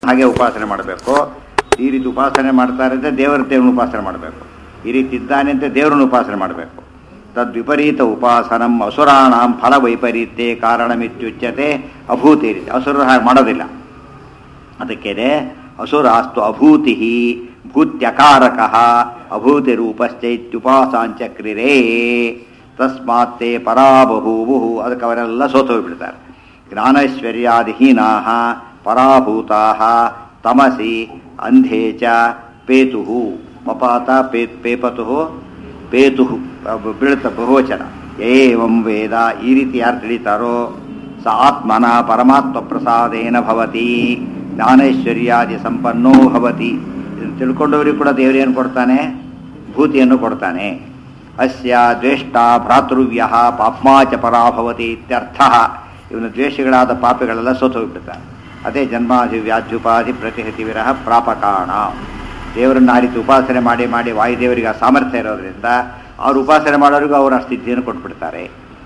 ಹಾಗೆ ಉಪಾಸನೆ ಮಾಡಬೇಕು ಈ ರೀತಿ ಉಪಾಸನೆ ಮಾಡ್ತಾ ಇದ್ದರೆ ದೇವರ ದೇವ್ರನ್ನ ಉಪಾಸನೆ ಮಾಡಬೇಕು ಈ ರೀತಿ ಇದ್ದಾನೆ ಅಂತ ದೇವರನ್ನು ಉಪಾಸನೆ ಮಾಡಬೇಕು ತದ್ವಿಪರೀತ ಉಪಾಸನಂ ಅಸುರಾಣಾಂ ಫಲ ವೈಪರೀತ್ಯೆ ಕಾರಣಮಿತ್ಯುಚ್ಯತೆ ಅಭೂತಿ ರೀತಿ ಅಸುರರು ಹಾಗೆ ಮಾಡೋದಿಲ್ಲ ಅದಕ್ಕೇನೆ ಅಸುರಾಸ್ತು ಅಭೂತಿ ಭೂತ್ಯಕಾರಕ ಅಭೂತಿ ರೂಪಶ್ಚೈತ್ಯುಪಾಸಾಂಚಕ್ರಿರೇ ತಸ್ಮಾತ್ತೆ ಪರಾಬಭೂವು ಅದಕ್ಕೆ ಅವರೆಲ್ಲ ಸೋತು ಹೋಗ್ಬಿಡ್ತಾರೆ ಜ್ಞಾನೈಶ್ವರ್ಯಾದಿಹೀನಾ ಪರಾಭೂತಾ ತಮಸಿ ಅಂಧೇ ಚ ಪೇತು ಮಪಾತ ಪೇ ಪೇಪತು ಪೇತು ಬೀಳುತ್ತ ಬಹುವಚನ ಏವಂ ವೇದ ಈ ರೀತಿ ಯಾರು ತಿಳಿತಾರೋ ಸ ಆತ್ಮನ ಪರಮಾತ್ಮ ಪ್ರಸಾದೇನ ಭವತಿ ಜ್ಞಾನೈಶ್ವರ್ಯಾದಿ ಸಂಪನ್ನೋ ಭವತಿ ಇದನ್ನು ತಿಳ್ಕೊಂಡವರಿಗೆ ಕೂಡ ದೇವರೇನು ಕೊಡ್ತಾನೆ ಭೂತಿಯನ್ನು ಕೊಡ್ತಾನೆ ಅಸ್ಯ ದ್ವೇಷ್ಟ ಭ್ರಾತೃವ್ಯ ಪಾಪ್ಮಾಚ ಪರಾಭವತಿ ಇತ್ಯರ್ಥ ಇವನ ದ್ವೇಷಗಳಾದ ಪಾಪಿಗಳೆಲ್ಲ ಸೋತು ಹೋಗ್ಬಿಡ್ತಾನೆ ಅದೇ ಜನ್ಮಾದಿ ವ್ಯಾಧ್ಯುಪಾಧಿ ಪ್ರತಿಹತಿ ವಿರಹ ಪ್ರಾಪಕಾಣ ದೇವರನ್ನ ಆ ರೀತಿ ಉಪಾಸನೆ ಮಾಡಿ ಮಾಡಿ ವಾಯುದೇವರಿಗೆ ಆ ಸಾಮರ್ಥ್ಯ ಇರೋದ್ರಿಂದ ಅವ್ರು ಉಪಾಸನೆ ಮಾಡೋರಿಗೂ ಅವರ ಸ್ಥಿತಿಯನ್ನು ಕೊಟ್ಬಿಡ್ತಾರೆ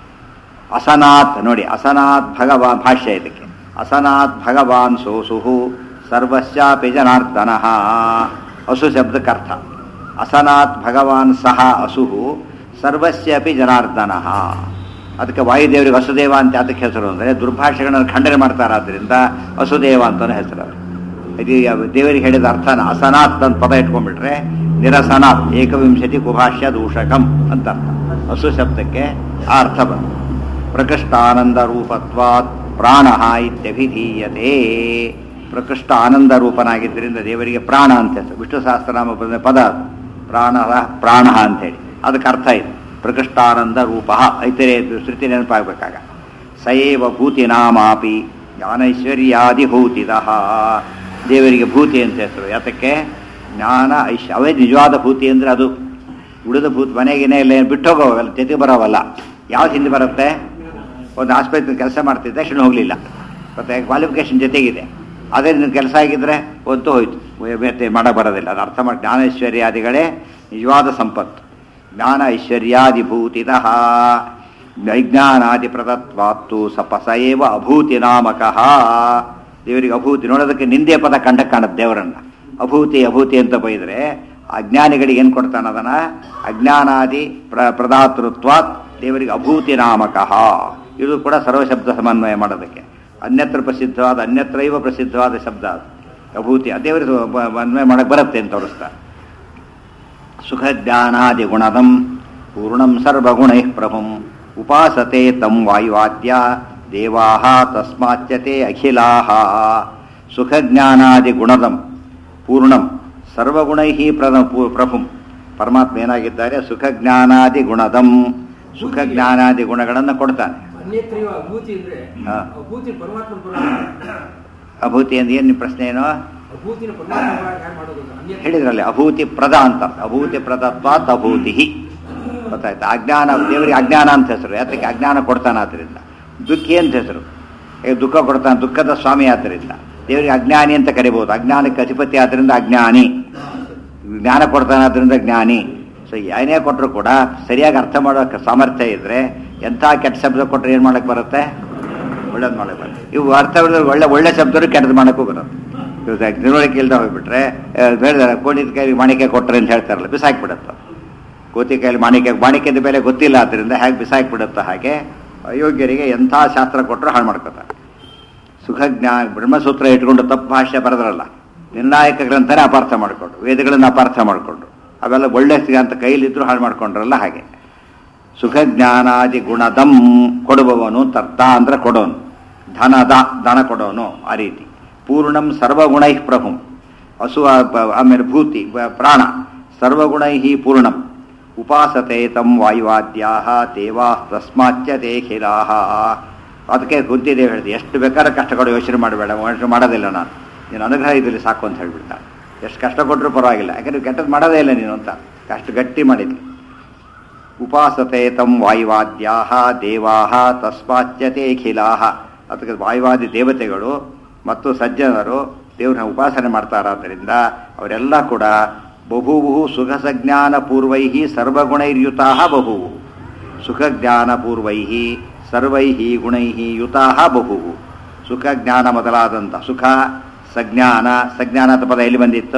ಅಸನಾಥ್ ನೋಡಿ ಅಸನಾಥ್ ಭಗವಾನ್ ಭಾಷ್ಯ ಇದಕ್ಕೆ ಅಸನಾಥ್ ಭಗವಾನ್ ಸೋಸುಹು ಸರ್ವಸ್ಯಾಪಿ ಜನಾರ್ದನ ಅಸು ಶಬ್ದಕ್ಕರ್ಥ ಅಸನಾಥ್ ಭಗವಾನ್ ಸಹ ಅಸುಹು ಸರ್ವಸ್ಯಾಪಿ ಜನಾರ್ದನ ಅದಕ್ಕೆ ವಾಯುದೇವರಿಗೆ ವಸುದೇವ ಅಂತ ಅದಕ್ಕೆ ಹೆಸರು ಅಂದರೆ ದುರ್ಭಾಷೆಗಳನ್ನು ಖಂಡನೆ ಮಾಡ್ತಾರಾದ್ರಿಂದ ವಸುದೇವ ಅಂತಲೂ ಹೆಸರು ಅವರು ಇದು ಯಾವ- ದೇವರಿಗೆ ಹೇಳಿದ ಅರ್ಥನ ಅಸನಾಥ್ ಅಂತ ಪದ ಇಟ್ಕೊಂಡ್ಬಿಟ್ರೆ ನಿರಸನಾಥ್ ಏಕವಿಂಶತಿ ಕುಭಾಷ್ಯ ದೂಷಕಂ ಅಂತ ಅರ್ಥ ಹಸು ಶಬ್ದಕ್ಕೆ ಆ ಅರ್ಥ ಬಂತು ಪ್ರಕೃಷ್ಟಾನಂದ ರೂಪತ್ವಾತ್ ಪ್ರಾಣ ಇತ್ಯಭಿಧೀಯತೆ ಪ್ರಕೃಷ್ಟ ಆನಂದ ರೂಪನಾಗಿದ್ದರಿಂದ ದೇವರಿಗೆ ಪ್ರಾಣ ಅಂತ ಹೆಸರು ವಿಷ್ಣು ಸಹಸ್ರನಾಮ ಬಂದ ಪದ ಅದು ಪ್ರಾಣ ಪ್ರಾಣ ಅಂತೇಳಿ ಅದಕ್ಕೆ ಅರ್ಥ ಇದೆ ಪ್ರಕೃಷ್ಟಾನಂದ ರೂಪ ಐತರೇ ಶ್ರುತಿ ನೆನಪಾಗಬೇಕಾಗ ಸಯೇವ ಭೂತಿ ನಾಮಾಪಿ ಜ್ಞಾನೈಶ್ವರ್ಯಾದಿಭೂತಿದ ದೇವರಿಗೆ ಭೂತಿ ಅಂತ ಹೆಸರು ಯಾತಕ್ಕೆ ಜ್ಞಾನ ಐಶ್ ಅವೇ ನಿಜವಾದ ಭೂತಿ ಅಂದರೆ ಅದು ಉಳಿದ ಭೂತ್ ಮನೆಗೇನೆ ಇಲ್ಲ ಏನು ಬಿಟ್ಟು ಹೋಗೋವಲ್ಲ ಜೊತೆ ಬರೋವಲ್ಲ ಯಾವ್ದು ಹಿಂದೆ ಬರುತ್ತೆ ಒಂದು ಆಸ್ಪತ್ರೆ ಕೆಲಸ ಮಾಡ್ತಿದ್ದೆ ತಕ್ಷಣ ಹೋಗಲಿಲ್ಲ ಮತ್ತೆ ಕ್ವಾಲಿಫಿಕೇಶನ್ ಜೊತೆಗಿದೆ ಅದೇ ನಿನ್ನ ಕೆಲಸ ಆಗಿದ್ರೆ ಒಂತು ಹೋಯ್ತು ಮತ್ತೆ ಮಾಡೋ ಬರೋದಿಲ್ಲ ಅದು ಅರ್ಥ ಮಾಡಿ ಜ್ಞಾನೈಶ್ವರ್ಯಾದಿಗಳೇ ನಿಜವಾದ ಸಂಪತ್ತು ಜ್ಞಾನ ಐಶ್ವರ್ಯಾದಿಭೂತಿದ ವೈಜ್ಞಾನಾದಿ ಪ್ರದತ್ವಾತ್ತು ಸಪಸ ಏವ ಅಭೂತಿ ನಾಮಕಃ ದೇವರಿಗೆ ಅಭೂತಿ ನೋಡೋದಕ್ಕೆ ನಿಂದೆ ಪದ ಕಂಡ ಕಾಣುತ್ತೆ ದೇವರನ್ನ ಅಭೂತಿ ಅಭೂತಿ ಅಂತ ಬೈದರೆ ಅಜ್ಞಾನಿಗಳಿಗೆ ಏನು ಕೊಡ್ತಾನೆ ಅದನ್ನ ಅಜ್ಞಾನಾದಿ ಪ್ರ ಪ್ರದಾತೃತ್ವಾತ್ ದೇವರಿಗೆ ಅಭೂತಿ ನಾಮಕಃ ಇದು ಕೂಡ ಸರ್ವಶಬ್ದ ಸಮನ್ವಯ ಮಾಡೋದಕ್ಕೆ ಅನ್ಯತ್ರ ಪ್ರಸಿದ್ಧವಾದ ಅನ್ಯತ್ರೈವ ಪ್ರಸಿದ್ಧವಾದ ಶಬ್ದ ಅದು ಅಭೂತಿ ಆ ದೇವರಿಗೆ ಬ- ಅನ್ವಯ ಮಾಡಕ್ಕೆ ಬರುತ್ತೆ ಅಂತ ತೋರಿಸ್ತಾರೆ ಸುಖಜ್ಞಾನಾದಿ ಗುಣದಂ ಪೂರ್ಣಂ ಸರ್ವಗುಣೈ ಪ್ರಭುಂ ಉಪಾಸತೆ ತಂ ವಾಯುವಾದ್ಯ ದೇವಾಹ ತಸ್ಮಾಚ್ಯತೆ ಅಖಿಲಾಹ ಸುಖಜ್ಞಾನಾದಿ ಗುಣದಂ ಪೂರ್ಣಂ ಸರ್ವಗುಣೈ ಪ್ರದ ಪೂ- ಪ್ರಭುಂ ಪರಮಾತ್ಮ ಏನಾಗಿದ್ದಾರೆ ಸುಖಜ್ಞಾನಾದಿ ಗುಣದಂ ಸುಖಜ್ಞಾನಾದಿ ಗುಣಗಳನ್ನು ಕೊಡ್ತಾನೆ ಅನ್ಯತ್ರೈವ ಅಭೂತಿ ಅಂದ್ರೆ ಹಾ. ಅಭೂತಿ ಪರಮಾತ್ಮ ಪರ ಅಭೂತಿ ಅಂದ್ರೆ ಏನು ನಿಮ್ಮ ಪ್ರಶ್ನೆ ಏನು ಅಭೂತಿನ ಪರಮಾತ್ಮ ಪರ ಹ್ಯಾಂಗ್ ಮಾಡೋದು ಅಂತ? ಅನ್ಯ ಹೇಳಿದ್ರಲ್ಲಿ ಅಭೂತಿ ಪ್ರದ ಅಂತ ಅಭೂತಿ ಪ್ರದತ್ವಾತ್ ಅಭೂತಿ ಗೊತ್ತಾಯ್ತಾ ಅಜ್ಞಾನ ದೇವರಿಗೆ ಅಜ್ಞಾನ ಅಂತ ಹೆಸರು ಯಾತಕ್ಕೆ ಅಜ್ಞಾನ ಕೊಡ್ತಾನೆ ಆದ್ದರಿಂದ ದುಃಖಿ ಅಂತ ಹೆಸರು ಈಗ ದುಃಖ ಕೊಡ್ತಾನೆ ದುಃಖದ ಸ್ವಾಮಿ ಆದ್ದರಿಂದ ದೇವರಿಗೆ ಅಜ್ಞಾನಿ ಅಂತ ಕರಿಬಹುದು ಅಜ್ಞಾನಕ್ಕೆ ಅಧಿಪತಿ ಆದ್ದರಿಂದ ಅಜ್ಞಾನಿ ಜ್ಞಾನ ಕೊಡ್ತಾನೆ ಆದ್ದರಿಂದ ಜ್ಞಾನಿ ಸೊ ಏನೇ ಕೊಟ್ಟರು ಕೂಡ ಸರಿಯಾಗಿ ಅರ್ಥ ಮಾಡೋ ಸಾಮರ್ಥ್ಯ ಇದ್ರೆ ಎಂಥ ಕೆಟ್ಟ ಶಬ್ದ ಕೊಟ್ಟರೆ ಏನು ಮಾಡಕ್ಕೆ ಬರುತ್ತೆ ಒಳ್ಳೇದು ಮಾಡಕ್ಕೆ ಬರುತ್ತೆ ಇವು ಅರ್ಥ ಹಿಡಿದ್ರೆ ಒಳ್ಳೆ ಒಳ್ಳೆ ಶಬ್ದರು ಕೆಟ್ಟದ್ದು ಮಾಡೋಕ್ಕೂ ಬರುತ್ತೆ ಇವಾಗ ತಿಳುವಳಿಕೆ ಇಲ್ದ ಹೋಗ್ಬಿಟ್ರೆ ಹೇಳಿದಾರೆ ಕೋಣಿದ ಕೈಲಿ ಮಾಣಿಕೆ ಕೊಟ್ಟರೆ ಅಂತ ಹೇಳ್ತಾರಲ್ಲ ಬಿಸಾಕ್ಬಿಡುತ್ತೆ ಕೋತಿ ಕೈಲಿ ಮಾಣಿಕೆ ಮಾಣಿಕ್ಯದ ಬೆಲೆ ಗೊತ್ತಿಲ್ಲ ಆದ್ದರಿಂದ ಹೇಗೆ ಬಿಸಾಕ್ಬಿಡುತ್ತೋ ಹಾಗೆ ಅಯೋಗ್ಯರಿಗೆ ಎಂಥ ಶಾಸ್ತ್ರ ಕೊಟ್ಟರು ಹಾಳು ಮಾಡ್ಕೋತಾರೆ ಸುಖಜ್ಞಾ ಬ್ರಹ್ಮಸೂತ್ರ ಇಟ್ಕೊಂಡು ತಪ್ಪು ಭಾಷೆ ಬರೆದ್ರಲ್ಲ ನಿರ್ಣಾಯಕ ಗ್ರಂಥನೇ ಅಪಾರ್ಥ ಮಾಡಿಕೊಂಡು ವೇದಗಳನ್ನು ಅಪಾರ್ಥ ಮಾಡಿಕೊಂಡು ಅವೆಲ್ಲ ಒಳ್ಳೆ ಅಂತ ಕೈಲಿದ್ರು ಹಾಳು ಮಾಡ್ಕೊಂಡ್ರಲ್ಲ ಹಾಗೆ ಸುಖಜ್ಞಾನಾದಿ ಗುಣದಂ ಕೊಡುವವನು ತರ್ತ ಅಂದ್ರೆ ಕೊಡೋನು ಧನದ ದನ ಕೊಡೋನು ಆ ರೀತಿ ಪೂರ್ಣಂ ಸರ್ವಗುಣೈ ಪ್ರಭುಂ ಹಸು ಆ- ಆಮೇಲೆ ಭೂತಿ ಬ- ಪ್ರಾಣ ಸರ್ವಗುಣೈ ಪೂರ್ಣಂ ಉಪಾಸತೆ ತಂ ವಾಯುವಾದ್ಯಾ ದೇವಾ ತಸ್ಮಾಚ್ಯ ದೇಖಿಲಾಹ ಅದಕ್ಕೆ ಕುಂತಿದ್ದೇವೆ ಹೇಳಿದೆ ಎಷ್ಟು ಬೇಕಾದ್ರೆ ಕಷ್ಟಗಳು ಯೋಚನೆ ಮಾಡಬೇಡ ಯೋಚನೆ ಮಾಡೋದಿಲ್ಲ ನಾನು ನೀನು ಅನುಗ್ರಹ ಇದರಲ್ಲಿ ಸಾಕು ಅಂತ ಹೇಳ್ಬಿಡ್ತಾನೆ ಎಷ್ಟು ಕಷ್ಟ ಕೊಟ್ಟರು ಪರವಾಗಿಲ್ಲ ಯಾಕಂದ್ರೆ ಕೆಟ್ಟದ್ದು ಮಾಡೋದೇ ಇಲ್ಲ ನೀನು ಅಂತ ಅಷ್ಟು ಗಟ್ಟಿ ಮಾಡಿದ್ವಿ ಉಪಾಸತೆ ತಂ ವಾಯುವಾದ್ಯಾ ದೇವಾ ತಸ್ಮಾಚ್ಯತೆ ಖಿಲಾಹ ಅದಕ್ಕೆ ವಾಯುವಾದಿ ದೇವತೆಗಳು ಮತ್ತು ಸಜ್ಜನರು ದೇವ್ರನ್ನ ಉಪಾಸನೆ ಮಾಡ್ತಾರಾದ್ದರಿಂದ ಅವರೆಲ್ಲ ಕೂಡ ಬಭೂವು ಸುಖಸಜ್ಞಾನ ಪೂರ್ವೈ ಸರ್ವಗುಣೈರ್ಯುತಾ ಬಭೂವು ಸುಖಜ್ಞಾನ ಪೂರ್ವೈ ಸರ್ವೈ ಗುಣೈ ಯುತಾ ಬಹುವು ಸುಖ ಜ್ಞಾನ ಮೊದಲಾದಂಥ ಸುಖ ಸಜ್ಞಾನ ಸಜ್ಞಾನ ಅಂತ ಪದ ಎಲ್ಲಿ ಬಂದಿತ್ತು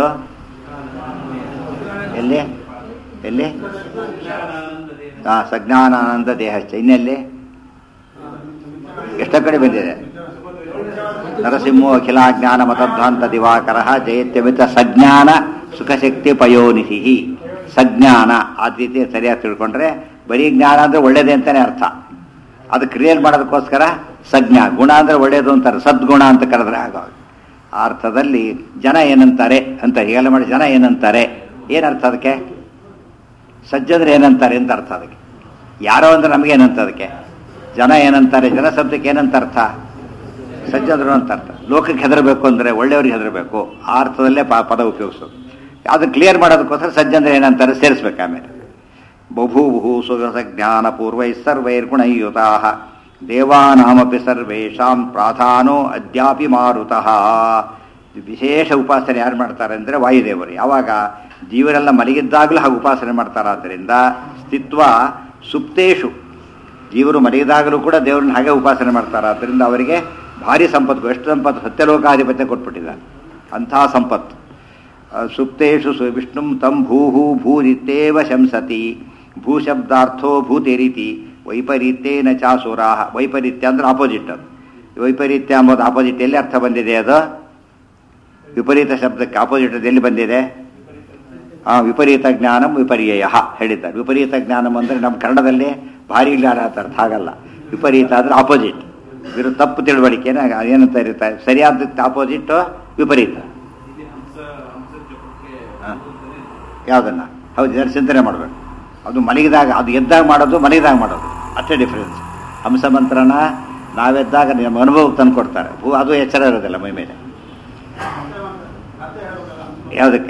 ಎಲ್ಲಿ ಎಲ್ಲಿ ಹಾ ಸಜ್ಞಾನಾನಂದ ದೇಹಶ್ಚ ಇನ್ನೆಲ್ಲಿ ಎಷ್ಟೋ ಕಡೆ ಬಂದಿದೆ ನರಸಿಂಹೋ ಅಖಿಲ ಜ್ಞಾನ ಮತಧ್ವಾಂತ ದಿವಾಕರ ಜಯತ್ಯಮಿತ ಸಜ್ಞಾನ ಸುಖಶಕ್ತಿ ಪಯೋನಿಧಿ ಸಜ್ಞಾನ ಆ ರೀತಿ ಸರಿಯಾಗಿ ತಿಳ್ಕೊಂಡ್ರೆ ಬರೀ ಜ್ಞಾನ ಅಂದ್ರೆ ಒಳ್ಳೇದೇ ಅಂತಾನೆ ಅರ್ಥ ಅದು ಕ್ರಿಯೇಟ್ ಮಾಡೋದಕ್ಕೋಸ್ಕರ ಸಜ್ಞಾ ಗುಣ ಅಂದ್ರೆ ಒಳ್ಳೇದು ಅಂತಾರೆ ಸದ್ಗುಣ ಅಂತ ಕರೆದ್ರೆ ಆಗ ಆ ಅರ್ಥದಲ್ಲಿ ಜನ ಏನಂತಾರೆ ಅಂತ ಹೀಗೆಲ್ಲ ಮಾಡಿ ಜನ ಏನಂತಾರೆ ಏನರ್ಥ ಅದಕ್ಕೆ ಸಜ್ಜಂದ್ರೆ ಏನಂತಾರೆ ಅಂತ ಅರ್ಥ ಅದಕ್ಕೆ ಯಾರೋ ಅಂದ್ರೆ ನಮಗೆ ಏನಂತ ಅದಕ್ಕೆ ಜನ ಏನಂತಾರೆ ಜನ ಶಬ್ದಕ್ಕೆ ಏನಂತ ಅರ್ಥ ಸಜ್ಜನರು ಅಂತ ಅರ್ಥ ಲೋಕಕ್ಕೆ ಹೆದರಬೇಕು ಅಂದ್ರೆ ಒಳ್ಳೆಯವ್ರಿಗೆ ಹೆದರಬೇಕು ಆ ಅರ್ಥದಲ್ಲೇ ಪ- ಪದ ಉಪಯೋಗಿಸೋದು ಅದು ಕ್ಲಿಯರ್ ಮಾಡೋದಕ್ಕೋಸ್ಕರ ಸಜ್ಜಂದ್ರೆ ಏನಂತಾರೆ ಸೇರಿಸ್ಬೇಕು ಆಮೇಲೆ ಬಭೂವು ಸುಗಸ ಜ್ಞಾನ ಪೂರ್ವೈ ಸರ್ವೈರ್ಗುಣಯುತಾ ದೇವಾನಾಮಪಿ ಸರ್ವೇಷಾಂ ಪ್ರಾಧಾನೋ ಅದ್ಯಾಪಿ ಮಾರುತಃ ವಿಶೇಷ ಉಪಾಸನೆ ಯಾರು ಮಾಡ್ತಾರೆ ಅಂದರೆ ವಾಯುದೇವರು ಯಾವಾಗ ಜೀವರೆಲ್ಲ ಮಲಗಿದ್ದಾಗಲೂ ಹಾಗೆ ಉಪಾಸನೆ ಮಾಡ್ತಾರಾದ್ದರಿಂದ ಸ್ಥಿತ್ವ ಸುಪ್ತೇಶು ಜೀವರು ಮಲಗಿದಾಗಲೂ ಕೂಡ ದೇವರನ್ನ ಹಾಗೆ ಉಪಾಸನೆ ಮಾಡ್ತಾರೆ ಆದ್ದರಿಂದ ಅವರಿಗೆ ಭಾರಿ ಸಂಪತ್ತು ಎಷ್ಟು ಸಂಪತ್ತು ಸತ್ಯಲೋಕಾಧಿಪತ್ಯ ಕೊಟ್ಬಿಟ್ಟಿದ್ದಾರೆ ಅಂಥ ಸಂಪತ್ತು ಆ, ಸುಪ್ತೇಷು ಸು ವಿಷ್ಣು ತಂ ಭೂಹು ಭೂರಿತ್ತೇವ ಶಂಸತಿ ಭೂಶಬ್ದಾರ್ಥೋ ಭೂತಿರಿತಿ ವೈಪರೀತ್ಯೇನ ಚಾಸುರಾ ವೈಪರೀತ್ಯ ಅಂದ್ರೆ ಆಪೋಸಿಟ್ ಅದು ವೈಪರೀತ್ಯ ಎಂಬುದು ಆಪೋಸಿಟ್ ಎಲ್ಲಿ ಅರ್ಥ ಬಂದಿದೆ ಅದು ವಿಪರೀತ ಶಬ್ದಕ್ಕೆ ಆಪೋಸಿಟ್ ಅದು ಎಲ್ಲಿ ಬಂದಿದೆ ಆ ವಿಪರೀತ ಜ್ಞಾನಂ ವಿಪರ್ಯಯ ಹೇಳಿದ್ದಾರೆ ವಿಪರೀತ ಜ್ಞಾನಂ ಅಂದರೆ ನಮ್ಮ ಕನ್ನಡದಲ್ಲಿ ಭಾರಿ ಇಲ್ಲ ಅಂತ ಅರ್ಥ ಆಗಲ್ಲ ವಿಪರೀತ ಅಂದ್ರೆ ಆಪೋಸಿಟ್ ಇವರು ತಪ್ಪು ತಿಳುವಳಿಕೆನ ಏನಂತ ಇರುತ್ತೆ ಸರಿಯಾದ ಆಪೋಸಿಟ್ ವಿಪರೀತ ಹ. ಯಾವುದನ್ನ ಹೌದು ಇದರ ಚಿಂತನೆ ಮಾಡಬೇಕು ಅದು ಮಲಗಿದಾಗ ಅದು ಎದ್ದಾಗ ಮಾಡೋದು ಮಲಗಿದಾಗ ಮಾಡೋದು ಅಷ್ಟೇ ಡಿಫ್ರೆನ್ಸ್ ಹಂಸ ಮಂತ್ರನ ನಾವೆದ್ದಾಗ ನಮ್ಮ ಅನುಭವಕ್ಕೆ ತಂದು ಕೊಡ್ತಾರೆ ಭೂ ಅದು ಎಚ್ಚರ ಇರೋದಿಲ್ಲ ಮೈ ಮೇಲೆ ಯಾವುದಕ್ಕೆ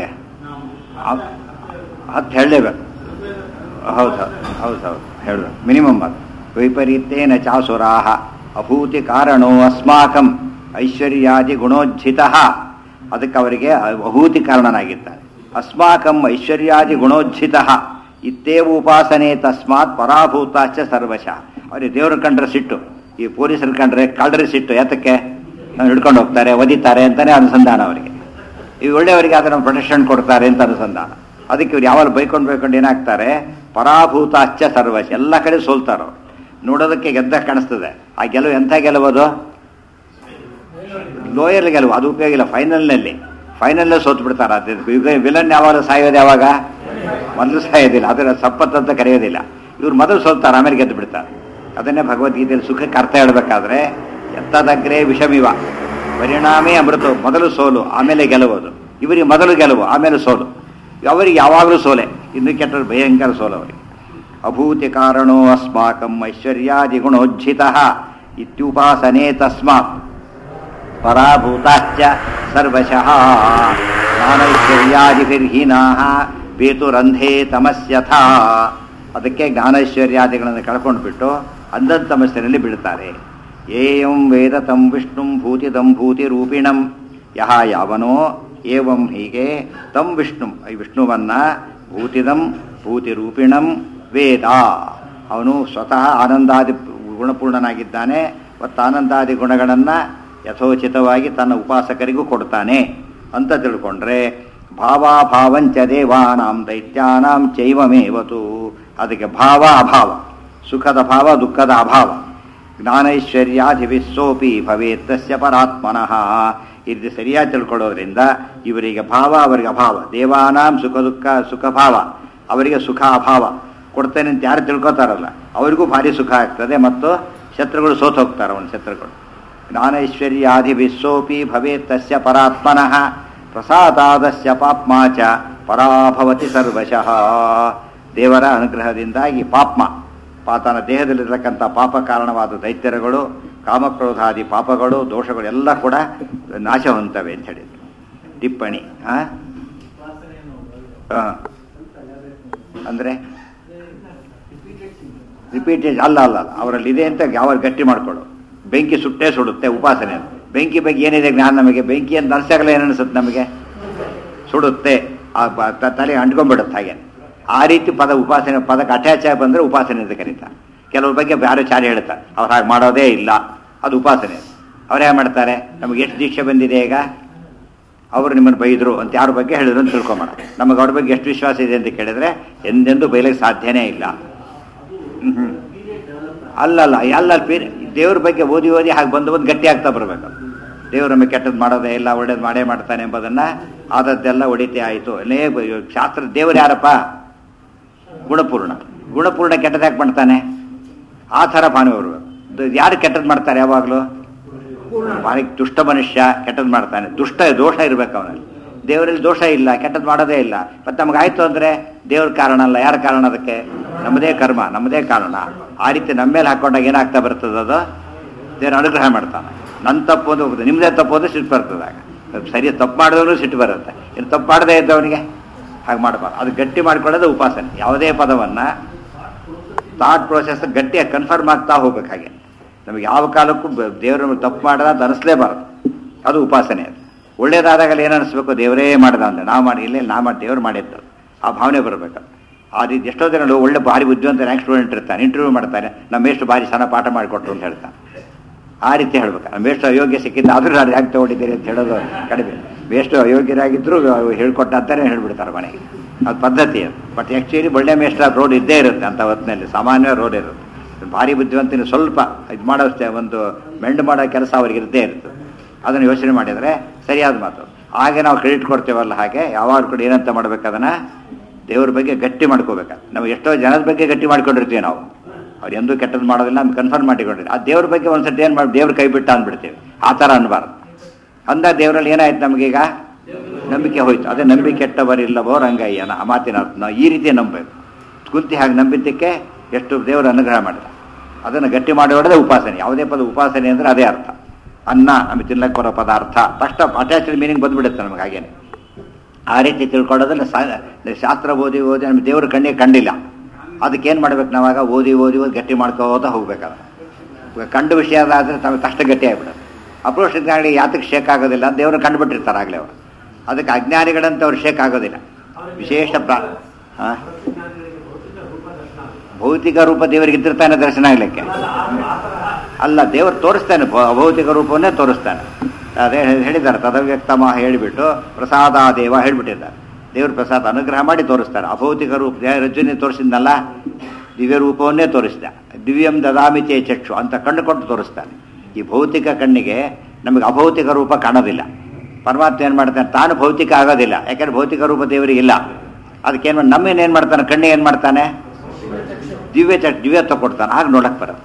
ಹತ್ತು ಹೇಳಲೇಬೇಕು ಹೌದು ಹೌದು ಹೌದು ಹೇಳಬೇಕು ಮಿನಿಮಮ್ ಅದು ವೈಪರೀತ್ಯೇನ ಚಾಸುರಾಹ ಅಭೂತಿ ಕಾರಣೋ ಅಸ್ಮಾಕಂ ಐಶ್ವರ್ಯಾದಿ ಗುಣೋಜ್ಜಿತ ಅದಕ್ಕೆ ಅವರಿಗೆ ಅಭೂತಿ ಕಾರಣನಾಗಿದ್ದಾರೆ ಅಸ್ಮಾಕಂ ಐಶ್ವರ್ಯಾದಿ ಗುಣೋಜ್ಜಿತ ಇತ್ತೇವ ಉಪಾಸನೆ ತಸ್ಮಾತ್ ಪರಾಭೂತಾಚ ಸರ್ವಶಃ ಅವರಿಗೆ ದೇವ್ರ ಕಂಡ್ರೆ ಸಿಟ್ಟು ಈ ಪೊಲೀಸರು ಕಂಡ್ರೆ ಕಳ್ಳರ ಸಿಟ್ಟು ಯಾತಕ್ಕೆ ನಾವು ಹಿಡ್ಕೊಂಡು ಹೋಗ್ತಾರೆ ಒದಿತಾರೆ ಅಂತಾನೆ ಅನುಸಂಧಾನ ಅವರಿಗೆ ಈ ಒಳ್ಳೆಯವರಿಗೆ ಅದನ್ನು ಪ್ರೊಟೆಕ್ಷನ್ ಕೊಡ್ತಾರೆ ಅಂತ ಅನುಸಂಧಾನ ಅದಕ್ಕೆ ಇವ್ರು ಯಾವಾಗ ಬೈಕೊಂಡು ಬೈಕೊಂಡು ಏನಾಗ್ತಾರೆ ಪರಾಭೂತಾಶ್ಚ ಸರ್ವಶ ಎಲ್ಲ ಕಡೆ ಸೋಲ್ತಾರ ಅವ್ರು ನೋಡೋದಕ್ಕೆ ಗೆದ್ದ ಕಾಣಿಸ್ತದೆ ಆ ಗೆಲುವು ಎಂಥ ಗೆಲುವುದು ಲೋಯರ್ ಗೆಲುವು ಅದು ಉಪಯೋಗ ಇಲ್ಲ ಫೈನಲ್ನಲ್ಲಿ ಫೈನಲ್ಲೇ ಸೋತು ಬಿಡ್ತಾರೆ ಅದು ವಿಲನ್ ಯಾವಾಗ ಸಾಯೋದು ಯಾವಾಗ ಮೊದಲು ಸಾಯೋದಿಲ್ಲ ಅದರ ಸಂಪತ್ತಂತ ಕರೆಯೋದಿಲ್ಲ ಇವ್ರು ಮೊದಲು ಸೋಲ್ತಾರೆ ಆಮೇಲೆ ಗೆದ್ದು ಬಿಡ್ತಾರೆ ಅದನ್ನೇ ಭಗವದ್ಗೀತೆಯಲ್ಲಿ ಸುಖಕ್ಕೆ ಅರ್ಥ ಹೇಳಬೇಕಾದ್ರೆ ಎತ್ತದಗ್ರೆ ವಿಷಮಿವ ಪರಿಣಾಮೇ ಅಮೃತ ಮೊದಲು ಸೋಲು ಆಮೇಲೆ ಗೆಲುವುದು ಇವರಿಗೆ ಮೊದಲು ಗೆಲುವು ಆಮೇಲೆ ಸೋಲು ಅವರಿಗೆ ಯಾವಾಗಲೂ ಸೋಲೆ ಇನ್ನು ಕೆಟ್ಟರು ಭಯಂಕರ ಸೋಲು ಅವರಿಗೆ ಅಭೂತಿ ಕಾರಣೋ ಅಸ್ಮಾಕಂ ಐಶ್ವರ್ಯಾದಿ ಗುಣೋಜ್ಜಿತ ಇತ್ಯುಪಾಸನೆ ತಸ್ಮಾತ್ ಪರಾಭೂತಾಶ್ಚ ಸರ್ವಶಃ ಜ್ಞಾನೈಶ್ವರ್ಯಾದಿಭಿರ್ಹೀನಾ ಬೇತುರಂಧೇ ತಮಸ್ಯಥ ಅದಕ್ಕೆ ಜ್ಞಾನೈಶ್ವರ್ಯಾದಿಗಳನ್ನು ಕಳ್ಕೊಂಡು ಬಿಟ್ಟು ಅಂಧನ್ ತಮಸ್ಸಿನಲ್ಲಿ ಬಿಡ್ತಾರೆ ಏಯಂ ವೇದ ತಂ ವಿಷ್ಣುಂ ಭೂತಿದಂ ಭೂತಿರೂಪಿಣಂ ಯಹ ಯಾವನೋ ಏವಂ ಹೀಗೆ ತಂ ವಿಷ್ಣುಂ ಈ ವಿಷ್ಣುವನ್ನ ಭೂತಿದಂ ಭೂತಿರೂಪಿಣಂ ವೇದ ಅವನು ಸ್ವತಃ ಆನಂದಾದಿ ಗುಣಪೂರ್ಣನಾಗಿದ್ದಾನೆ ಮತ್ತು ಆನಂದಾದಿ ಗುಣಗಳನ್ನು ಯಥೋಚಿತವಾಗಿ ತನ್ನ ಉಪಾಸಕರಿಗೂ ಕೊಡ್ತಾನೆ ಅಂತ ತಿಳ್ಕೊಂಡ್ರೆ ಭಾವಾಭಾವಂಚ ದೇವಾನಾಂ ದೈತ್ಯಾನಾಂ ಚೈವಮೇವತು ಅದಕ್ಕೆ ಭಾವ ಅಭಾವ ಸುಖದ ಭಾವ ದುಃಖದ ಅಭಾವ ಜ್ಞಾನೈಶ್ವರ್ಯಾಧಿವಿಸ್ಸೋಪಿ ಭವೇತ್ತಸ್ಯ ಪರಾತ್ಮನಃ ಇದು ಸರಿಯಾಗಿ ತಿಳ್ಕೊಳ್ಳೋದ್ರಿಂದ ಇವರಿಗೆ ಭಾವ ಅವರಿಗೆ ಅಭಾವ ದೇವಾನಾಂ ಸುಖ ದುಃಖ ಸುಖ ಭಾವ ಅವರಿಗೆ ಸುಖ ಅಭಾವ ಕೊಡ್ತೇನೆ ಅಂತ ಯಾರು ತಿಳ್ಕೊತಾರಲ್ಲ ಅವರಿಗೂ ಭಾರಿ ಸುಖ ಆಗ್ತದೆ ಮತ್ತು ಶತ್ರುಗಳು ಸೋತು ಹೋಗ್ತಾರೆ ಅವನ ಶತ್ರುಗಳು ಜ್ಞಾನೈಶ್ವರ್ಯಾಧಿಭಿಸ್ಸೋಪಿ ಭವೇತ್ತಸ್ಯ ಪರಾತ್ಮನಃ ಪ್ರಸಾದಾದಸ್ಯ ಪಾಪ್ಮಾ ಚ ಪರಾಭವತಿ ಸರ್ವಶಃ ದೇವರ ಅನುಗ್ರಹದಿಂದಾಗಿ ಪಾಪ್ಮ ಪಾತನ ದೇಹದಲ್ಲಿರತಕ್ಕಂಥ ಪಾಪ ಕಾರಣವಾದ ದೈತ್ಯರುಗಳು ಕಾಮಕ್ರೋಧಾದಿ ಪಾಪಗಳು ದೋಷಗಳು ಎಲ್ಲ ಕೂಡ ನಾಶ ಹೊಂತವೆ ಅಂತ ಹೇಳಿ ಟಿಪ್ಪಣಿ ಆ? ಆ. ಅಂದ್ರೆ ರಿಪೀಟೆಡ್ ಅಲ್ಲ ಅಲ್ಲ ಅಲ್ಲ ಅವರಲ್ಲಿ ಇದೆ ಅಂತ ಯಾವ ಗಟ್ಟಿ ಮಾಡ್ಕೊಳ್ಳು ಬೆಂಕಿ ಸುಟ್ಟೇ ಸುಡುತ್ತೆ ಉಪಾಸನೆ ಅಂತ ಬೆಂಕಿ ಬಗ್ಗೆ ಏನಿದೆ ಜ್ಞಾನ ನಮಗೆ ಬೆಂಕಿ ಅಂತ ಅನ್ಸಾಗಲ್ಲ ಏನು ಅನಿಸುತ್ತೆ ನಮಗೆ ಸುಡುತ್ತೆ ಆ ಬ- ತ- ತಲೆ ಅಂಟ್ಕೊಂಡ್ಬಿಡುತ್ತೆ ಹಾಗೆ ಆ ರೀತಿ ಪದ ಉಪಾಸನೆ ಪದಕ್ಕೆ ಅಟ್ಯಾಚ್ ಆಗಿ ಬಂದರೆ ಉಪಾಸನೆ ಅಂತ ಕರೀತಾರೆ ಕೆಲವ್ರ ಬಗ್ಗೆ ಯಾರು ಚಾರಿ ಹೇಳ್ತಾರೆ ಅವ್ರು ಹಾಗೆ ಮಾಡೋದೇ ಇಲ್ಲ ಅದು ಉಪಾಸನೆ ಅವ್ರು ಹೇಗೆ ಮಾಡ್ತಾರೆ ನಮಗೆ ಎಷ್ಟು ದೀಕ್ಷೆ ಬಂದಿದೆ ಈಗ ಅವರು ನಿಮ್ಮನ್ನು ಬೈದರು ಅಂತ ಯಾರ ಬಗ್ಗೆ ಹೇಳಿದ್ರು ಅಂತ ತಿಳ್ಕೊಂಬೋಣ ನಮಗೆ ಅವ್ರ ಬಗ್ಗೆ ಎಷ್ಟು ವಿಶ್ವಾಸ ಇದೆ ಅಂತ ಕೇಳಿದ್ರೆ ಎಂದೆಂದೂ ಬೈಲಿಕ್ಕೆ ಸಾಧ್ಯನೇ ಇಲ್ಲ ಹ್ಮ್ ಹ್ಮ್. ಅಲ್ಲಲ್ಲ ಅಲ್ಲ ಬೇರೆ ದೇವ್ರ ಬಗ್ಗೆ ಓದಿ ಓದಿ ಹಾಗೆ ಬಂದು ಬಂದು ಗಟ್ಟಿ ಆಗ್ತಾ ಬರಬೇಕು ದೇವ್ರ ನಮಗೆ ಕೆಟ್ಟದ್ದು ಮಾಡೋದೇ ಇಲ್ಲ ಒಳ್ಳೇದು ಮಾಡೇ ಮಾಡ್ತಾನೆ ಎಂಬುದನ್ನ ಆದದ್ದೆಲ್ಲ ಹೊಡಿತೆ ಆಯಿತು ಲೇ ಬ- ಶಾಸ್ತ್ರ ದೇವರು ಯಾರಪ್ಪ ಗುಣಪೂರ್ಣ ಗುಣಪೂರ್ಣ ಕೆಟ್ಟದಾಗಿ ಮಾಡ್ತಾನೆ ಆ ಥರ ಭಾನು ಬರಬೇಕು ಯಾರು ಕೆಟ್ಟದ್ದು ಮಾಡ್ತಾರೆ ಯಾವಾಗಲೂ ಪೂರ್ಣ ಭಾರಿ ದುಷ್ಟ ಮನುಷ್ಯ ಕೆಟ್ಟದ್ದು ಮಾಡ್ತಾನೆ ದುಷ್ಟ ದೋಷ ಇರ್ಬೇಕು ಅವನಲ್ಲಿ ದೇವರಲ್ಲಿ ದೋಷ ಇಲ್ಲ ಕೆಟ್ಟದ್ದು ಮಾಡೋದೇ ಇಲ್ಲ ಮತ್ತೆ ನಮಗಾಯ್ತು ಅಂದರೆ ದೇವ್ರ ಕಾರಣ ಅಲ್ಲ ಯಾರ ಕಾರಣ ಅದಕ್ಕೆ ನಮ್ಮದೇ ಕರ್ಮ ನಮ್ಮದೇ ಕಾರಣ ಆ ರೀತಿ ನಮ್ಮ ಮೇಲೆ ಹಾಕೊಂಡಾಗ ಏನಾಗ್ತಾ ಬರ್ತದೆ ಅದು ದೇವ್ರ ಅನುಗ್ರಹ ಮಾಡ್ತಾನೆ ನನ್ನ ತಪ್ಪು ಒಂದು ಹೋಗುತ್ತೆ ನಿಮ್ಮದೇ ತಪ್ಪು ಅಂದ್ರೆ ಸಿಟ್ಟು ಬರ್ತದೆ ಆಗ ಸರಿ ತಪ್ಪು ಮಾಡಿದವನು ಸಿಟ್ಟು ಬರುತ್ತೆ ಇನ್ನು ತಪ್ಪು ಮಾಡದೇ ಇದ್ದವನಿಗೆ ಹಾಗೆ ಮಾಡಬಾರ್ದು ಅದು ಗಟ್ಟಿ ಮಾಡ್ಕೊಳ್ಳೋದು ಉಪಾಸನೆ ಯಾವುದೇ ಪದವನ್ನು ಥಾಟ್ ಪ್ರೋಸೆಸ್ ಗಟ್ಟಿಯಾಗಿ ಕನ್ಫರ್ಮ್ ಆಗ್ತಾ ಹೋಗ್ಬೇಕು ಹಾಗೆ ನಮಗೆ ಯಾವ ಕಾಲಕ್ಕೂ ಬ- ದೇವರು ನಮಗೆ ತಪ್ಪು ಮಾಡದ ಅಂತ ಅನಿಸ್ಲೇಬಾರ್ದು ಅದು ಉಪಾಸನೆ ಅದು ಒಳ್ಳೇದಾದಾಗಲೇ ಏನು ಅನಿಸ್ಬೇಕು ದೇವರೇ ಮಾಡ್ದ ಅಂದ್ರೆ ನಾವು ಮಾಡಿ ಇಲ್ಲೇ ನಾ ಮಾಡಿ ದೇವ್ರು ಮಾಡಿದ್ದು ಆ ಭಾವನೆ ಬರಬೇಕು ಆ ರೀತಿ ಎಷ್ಟೋ ಜನ ಒಳ್ಳೆ ಭಾರಿ ಬುದ್ಧಿವಂತ ರ್ಯಾಂಕ್ ಸ್ಟೂಡೆಂಟ್ ಇರ್ತಾನೆ ಇಂಟರ್ವ್ಯೂ ಮಾಡ್ತಾನೆ ನಮ್ಮ ಎಷ್ಟು ಭಾರಿ ಸಣ್ಣ ಪಾಠ ಮಾಡಿಕೊಟ್ರು ಅಂತ ಹೇಳ್ತಾನೆ ಆ ರೀತಿ ಹೇಳ್ಬೇಕು ನಮ್ಮ ಎಷ್ಟು ಅಯೋಗ್ಯ ಸಿಕ್ಕಿದ್ದು ಆದರೂ ನಾನು ಯಾಕೆ ತಗೊಂಡಿದ್ದೀರಿ ಅಂತ ಹೇಳೋದು ಕಡಿಮೆ ಎಷ್ಟು ಅಯೋಗ್ಯರಾಗಿದ್ದರೂ ಹೇಳ್ಕೊಟ್ಟ ಅಂತಾನೆ ಹೇಳ್ಬಿಡ್ತಾರೆ ಮನೆಗೆ ಅದು ಪದ್ಧತಿ ಅದು ಬಟ್ ಆ್ಯಕ್ಚುಲಿ ಒಳ್ಳೆ ಮೇಷ್ಟ್ರ ರೋಡ್ ಇದ್ದೇ ಇರುತ್ತೆ ಅಂತ ಹೊತ್ತಿನಲ್ಲಿ ಸಾಮಾನ್ಯ ರೋಡ್ ಇರುತ್ತೆ ಭಾರಿ ಬುದ್ಧಿವಂತಿನ ಸ್ವಲ್ಪ ಇದು ಮಾಡೋ ಸ್ಟ- ಒಂದು ಮೆಂಡು ಮಾಡೋ ಕೆಲಸ ಅವ್ರಿಗೆ ಇದ್ದೇ ಇರುತ್ತೆ ಅದನ್ನು ಯೋಚನೆ ಮಾಡಿದರೆ ಸರಿಯಾದ ಮಾತು ಹಾಗೆ ನಾವು ಕ್ರೆಡಿಟ್ ಕೊಡ್ತೇವಲ್ಲ ಹಾಗೆ ಯಾವಾಗ ಕೂಡ ಏನಂತ ಮಾಡ್ಬೇಕು ಅದನ್ನು ದೇವ್ರ ಬಗ್ಗೆ ಗಟ್ಟಿ ಮಾಡ್ಕೋಬೇಕು ನಾವು ಎಷ್ಟೋ ಜನದ ಬಗ್ಗೆ ಗಟ್ಟಿ ಮಾಡ್ಕೊಂಡಿರ್ತೀವಿ ನಾವು ಅವ್ರು ಎಂದೂ ಕೆಟ್ಟದ್ದು ಮಾಡೋದಿಲ್ಲ ಅಂತ ಕನ್ಫರ್ಮ್ ಮಾಡಿಕೊಂಡಿರಿ ಆ ದೇವ್ರ ಬಗ್ಗೆ ಒಂದ್ಸತಿ ಏನು ಮಾಡಿ ದೇವ್ರ ಕೈ ಬಿಟ್ಟು ಅಂದ್ಬಿಡ್ತೀವಿ ಆ ಥರ ಅನ್ಬಾರ್ದು ಅಂದಾಗ ದೇವರಲ್ಲಿ ಏನಾಯ್ತು ನಮಗೀಗ ನಂಬಿಕೆ ಹೋಯ್ತು ಅದೇ ನಂಬಿಕೆ ಕೆಟ್ಟವರಿಲ್ಲವೋ ರಂಗಯ್ಯನ ಆ ಮಾತಿನ ಅರ್ಥ ನಾವು ಈ ರೀತಿ ನಂಬಬೇಕು ಕುಂತಿ ಹಾಗೆ ನಂಬಿದ್ದಕ್ಕೆ ಎಷ್ಟು ದೇವರು ಅನುಗ್ರಹ ಮಾಡಿದ ಅದನ್ನು ಗಟ್ಟಿ ಮಾಡೋದೇ ಉಪಾಸನೆ ಯಾವುದೇ ಪದ ಉಪಾಸನೆ ಅಂದರೆ ಅದೇ ಅರ್ಥ ಅನ್ನ ನಮಗೆ ತಿನ್ನಕ್ಕೆ ಬರೋ ಪದಾರ್ಥ ತಕ್ಷಣ ಅಟ್ಯಾಚ್ಡ್ ಮೀನಿಂಗ್ ಬಂದ್ಬಿಡುತ್ತೆ ನಮಗೆ ಹಾಗೇನೆ ಆ ರೀತಿ ತಿಳ್ಕೊಳ್ಳೋದನ್ನ ಸಾ- ಶಾಸ್ತ್ರ ಓದಿ ಓದಿ ನಮಗೆ ದೇವ್ರ ಕಣ್ಣಿಗೆ ಕಂಡಿಲ್ಲ ಅದಕ್ಕೇನು ಮಾಡ್ಬೇಕು ನಾವಾಗ ಓದಿ ಓದಿ ಓದಿ ಗಟ್ಟಿ ಮಾಡ್ಕೋತಾ ಹೋಗ್ಬೇಕಾದ ಕಂಡು ವಿಷಯ ಆದರೆ ತಮಗೆ ತಕ್ಷಣ ಗಟ್ಟಿ ಆಗ್ಬಿಡೋದು ಅಪ್ರೋಷಿತಗಳಿಗೆ ಯಾತಕ್ಕೆ ಶೇಕ್ ಆಗೋದಿಲ್ಲ ದೇವ್ರನ್ನ ಕಂಡುಬಿಟ್ಟಿರ್ತಾರೆ ಆಗಲೇ ಅವರು ಅದಕ್ಕೆ ಅಜ್ಞಾನಿಗಳಂತ ಅವ್ರು ಶೇಕ್ ಆಗೋದಿಲ್ಲ ವಿಶೇಷ ಪ್ರಾ ಆ? ಭೌತಿಕ ರೂಪ ದೇವರಿಗೆ ಇದ್ದಿರ್ತಾನೆ ದರ್ಶನ ಆಗ್ಲಿಕ್ಕೆ ಅಲ್ಲ ದೇವರು ತೋರಿಸ್ತಾನೆ ಭ- ಭೌತಿಕ ರೂಪವನ್ನೇ ತೋರಿಸ್ತಾನೆ ಅದೇ ಹೇ- ಹೇಳಿದ್ದಾರೆ ತದವ್ಯಕ್ತಮ ಹೇಳಿಬಿಟ್ಟು ಪ್ರಸಾದ ದೇವ ಹೇಳಿಬಿಟ್ಟಿದ್ದಾರೆ ದೇವ್ರ ಪ್ರಸಾದ ಅನುಗ್ರಹ ಮಾಡಿ ತೋರಿಸ್ತಾರೆ ಅಭೌತಿಕ ರೂಪ ದೇ- ರಜ್ಜುನಿ ತೋರಿಸಿದ್ನಲ್ಲ ದಿವ್ಯ ರೂಪವನ್ನೇ ತೋರಿಸಿದ ದಿವ್ಯಂ ದದಾಮಿತೆ ಚಕ್ಷು ಅಂತ ಕಣ್ಣು ಕೊಟ್ಟು ತೋರಿಸ್ತಾನೆ ಈ ಭೌತಿಕ ಕಣ್ಣಿಗೆ ನಮಗೆ ಅಭೌತಿಕ ರೂಪ ಕಾಣೋದಿಲ್ಲ ಪರಮಾತ್ಮ ಏನು ಮಾಡ್ತಾನೆ ತಾನು ಭೌತಿಕ ಆಗೋದಿಲ್ಲ ಯಾಕಂದ್ರೆ ಭೌತಿಕ ರೂಪ ದೇವರಿಗೆ ಇಲ್ಲ ಅದಕ್ಕೇನು ನಮ್ಮೇನು ಏನು ಮಾಡ್ತಾನೆ ಕಣ್ಣಿಗೆ ಏನು ಮಾಡ್ತಾನೆ ದಿವ್ಯ ಚ ದಿವ್ಯತ್ವ ಕೊಡ್ತಾನೆ ಆಗ ನೋಡಕ್ ಬರುತ್ತೆ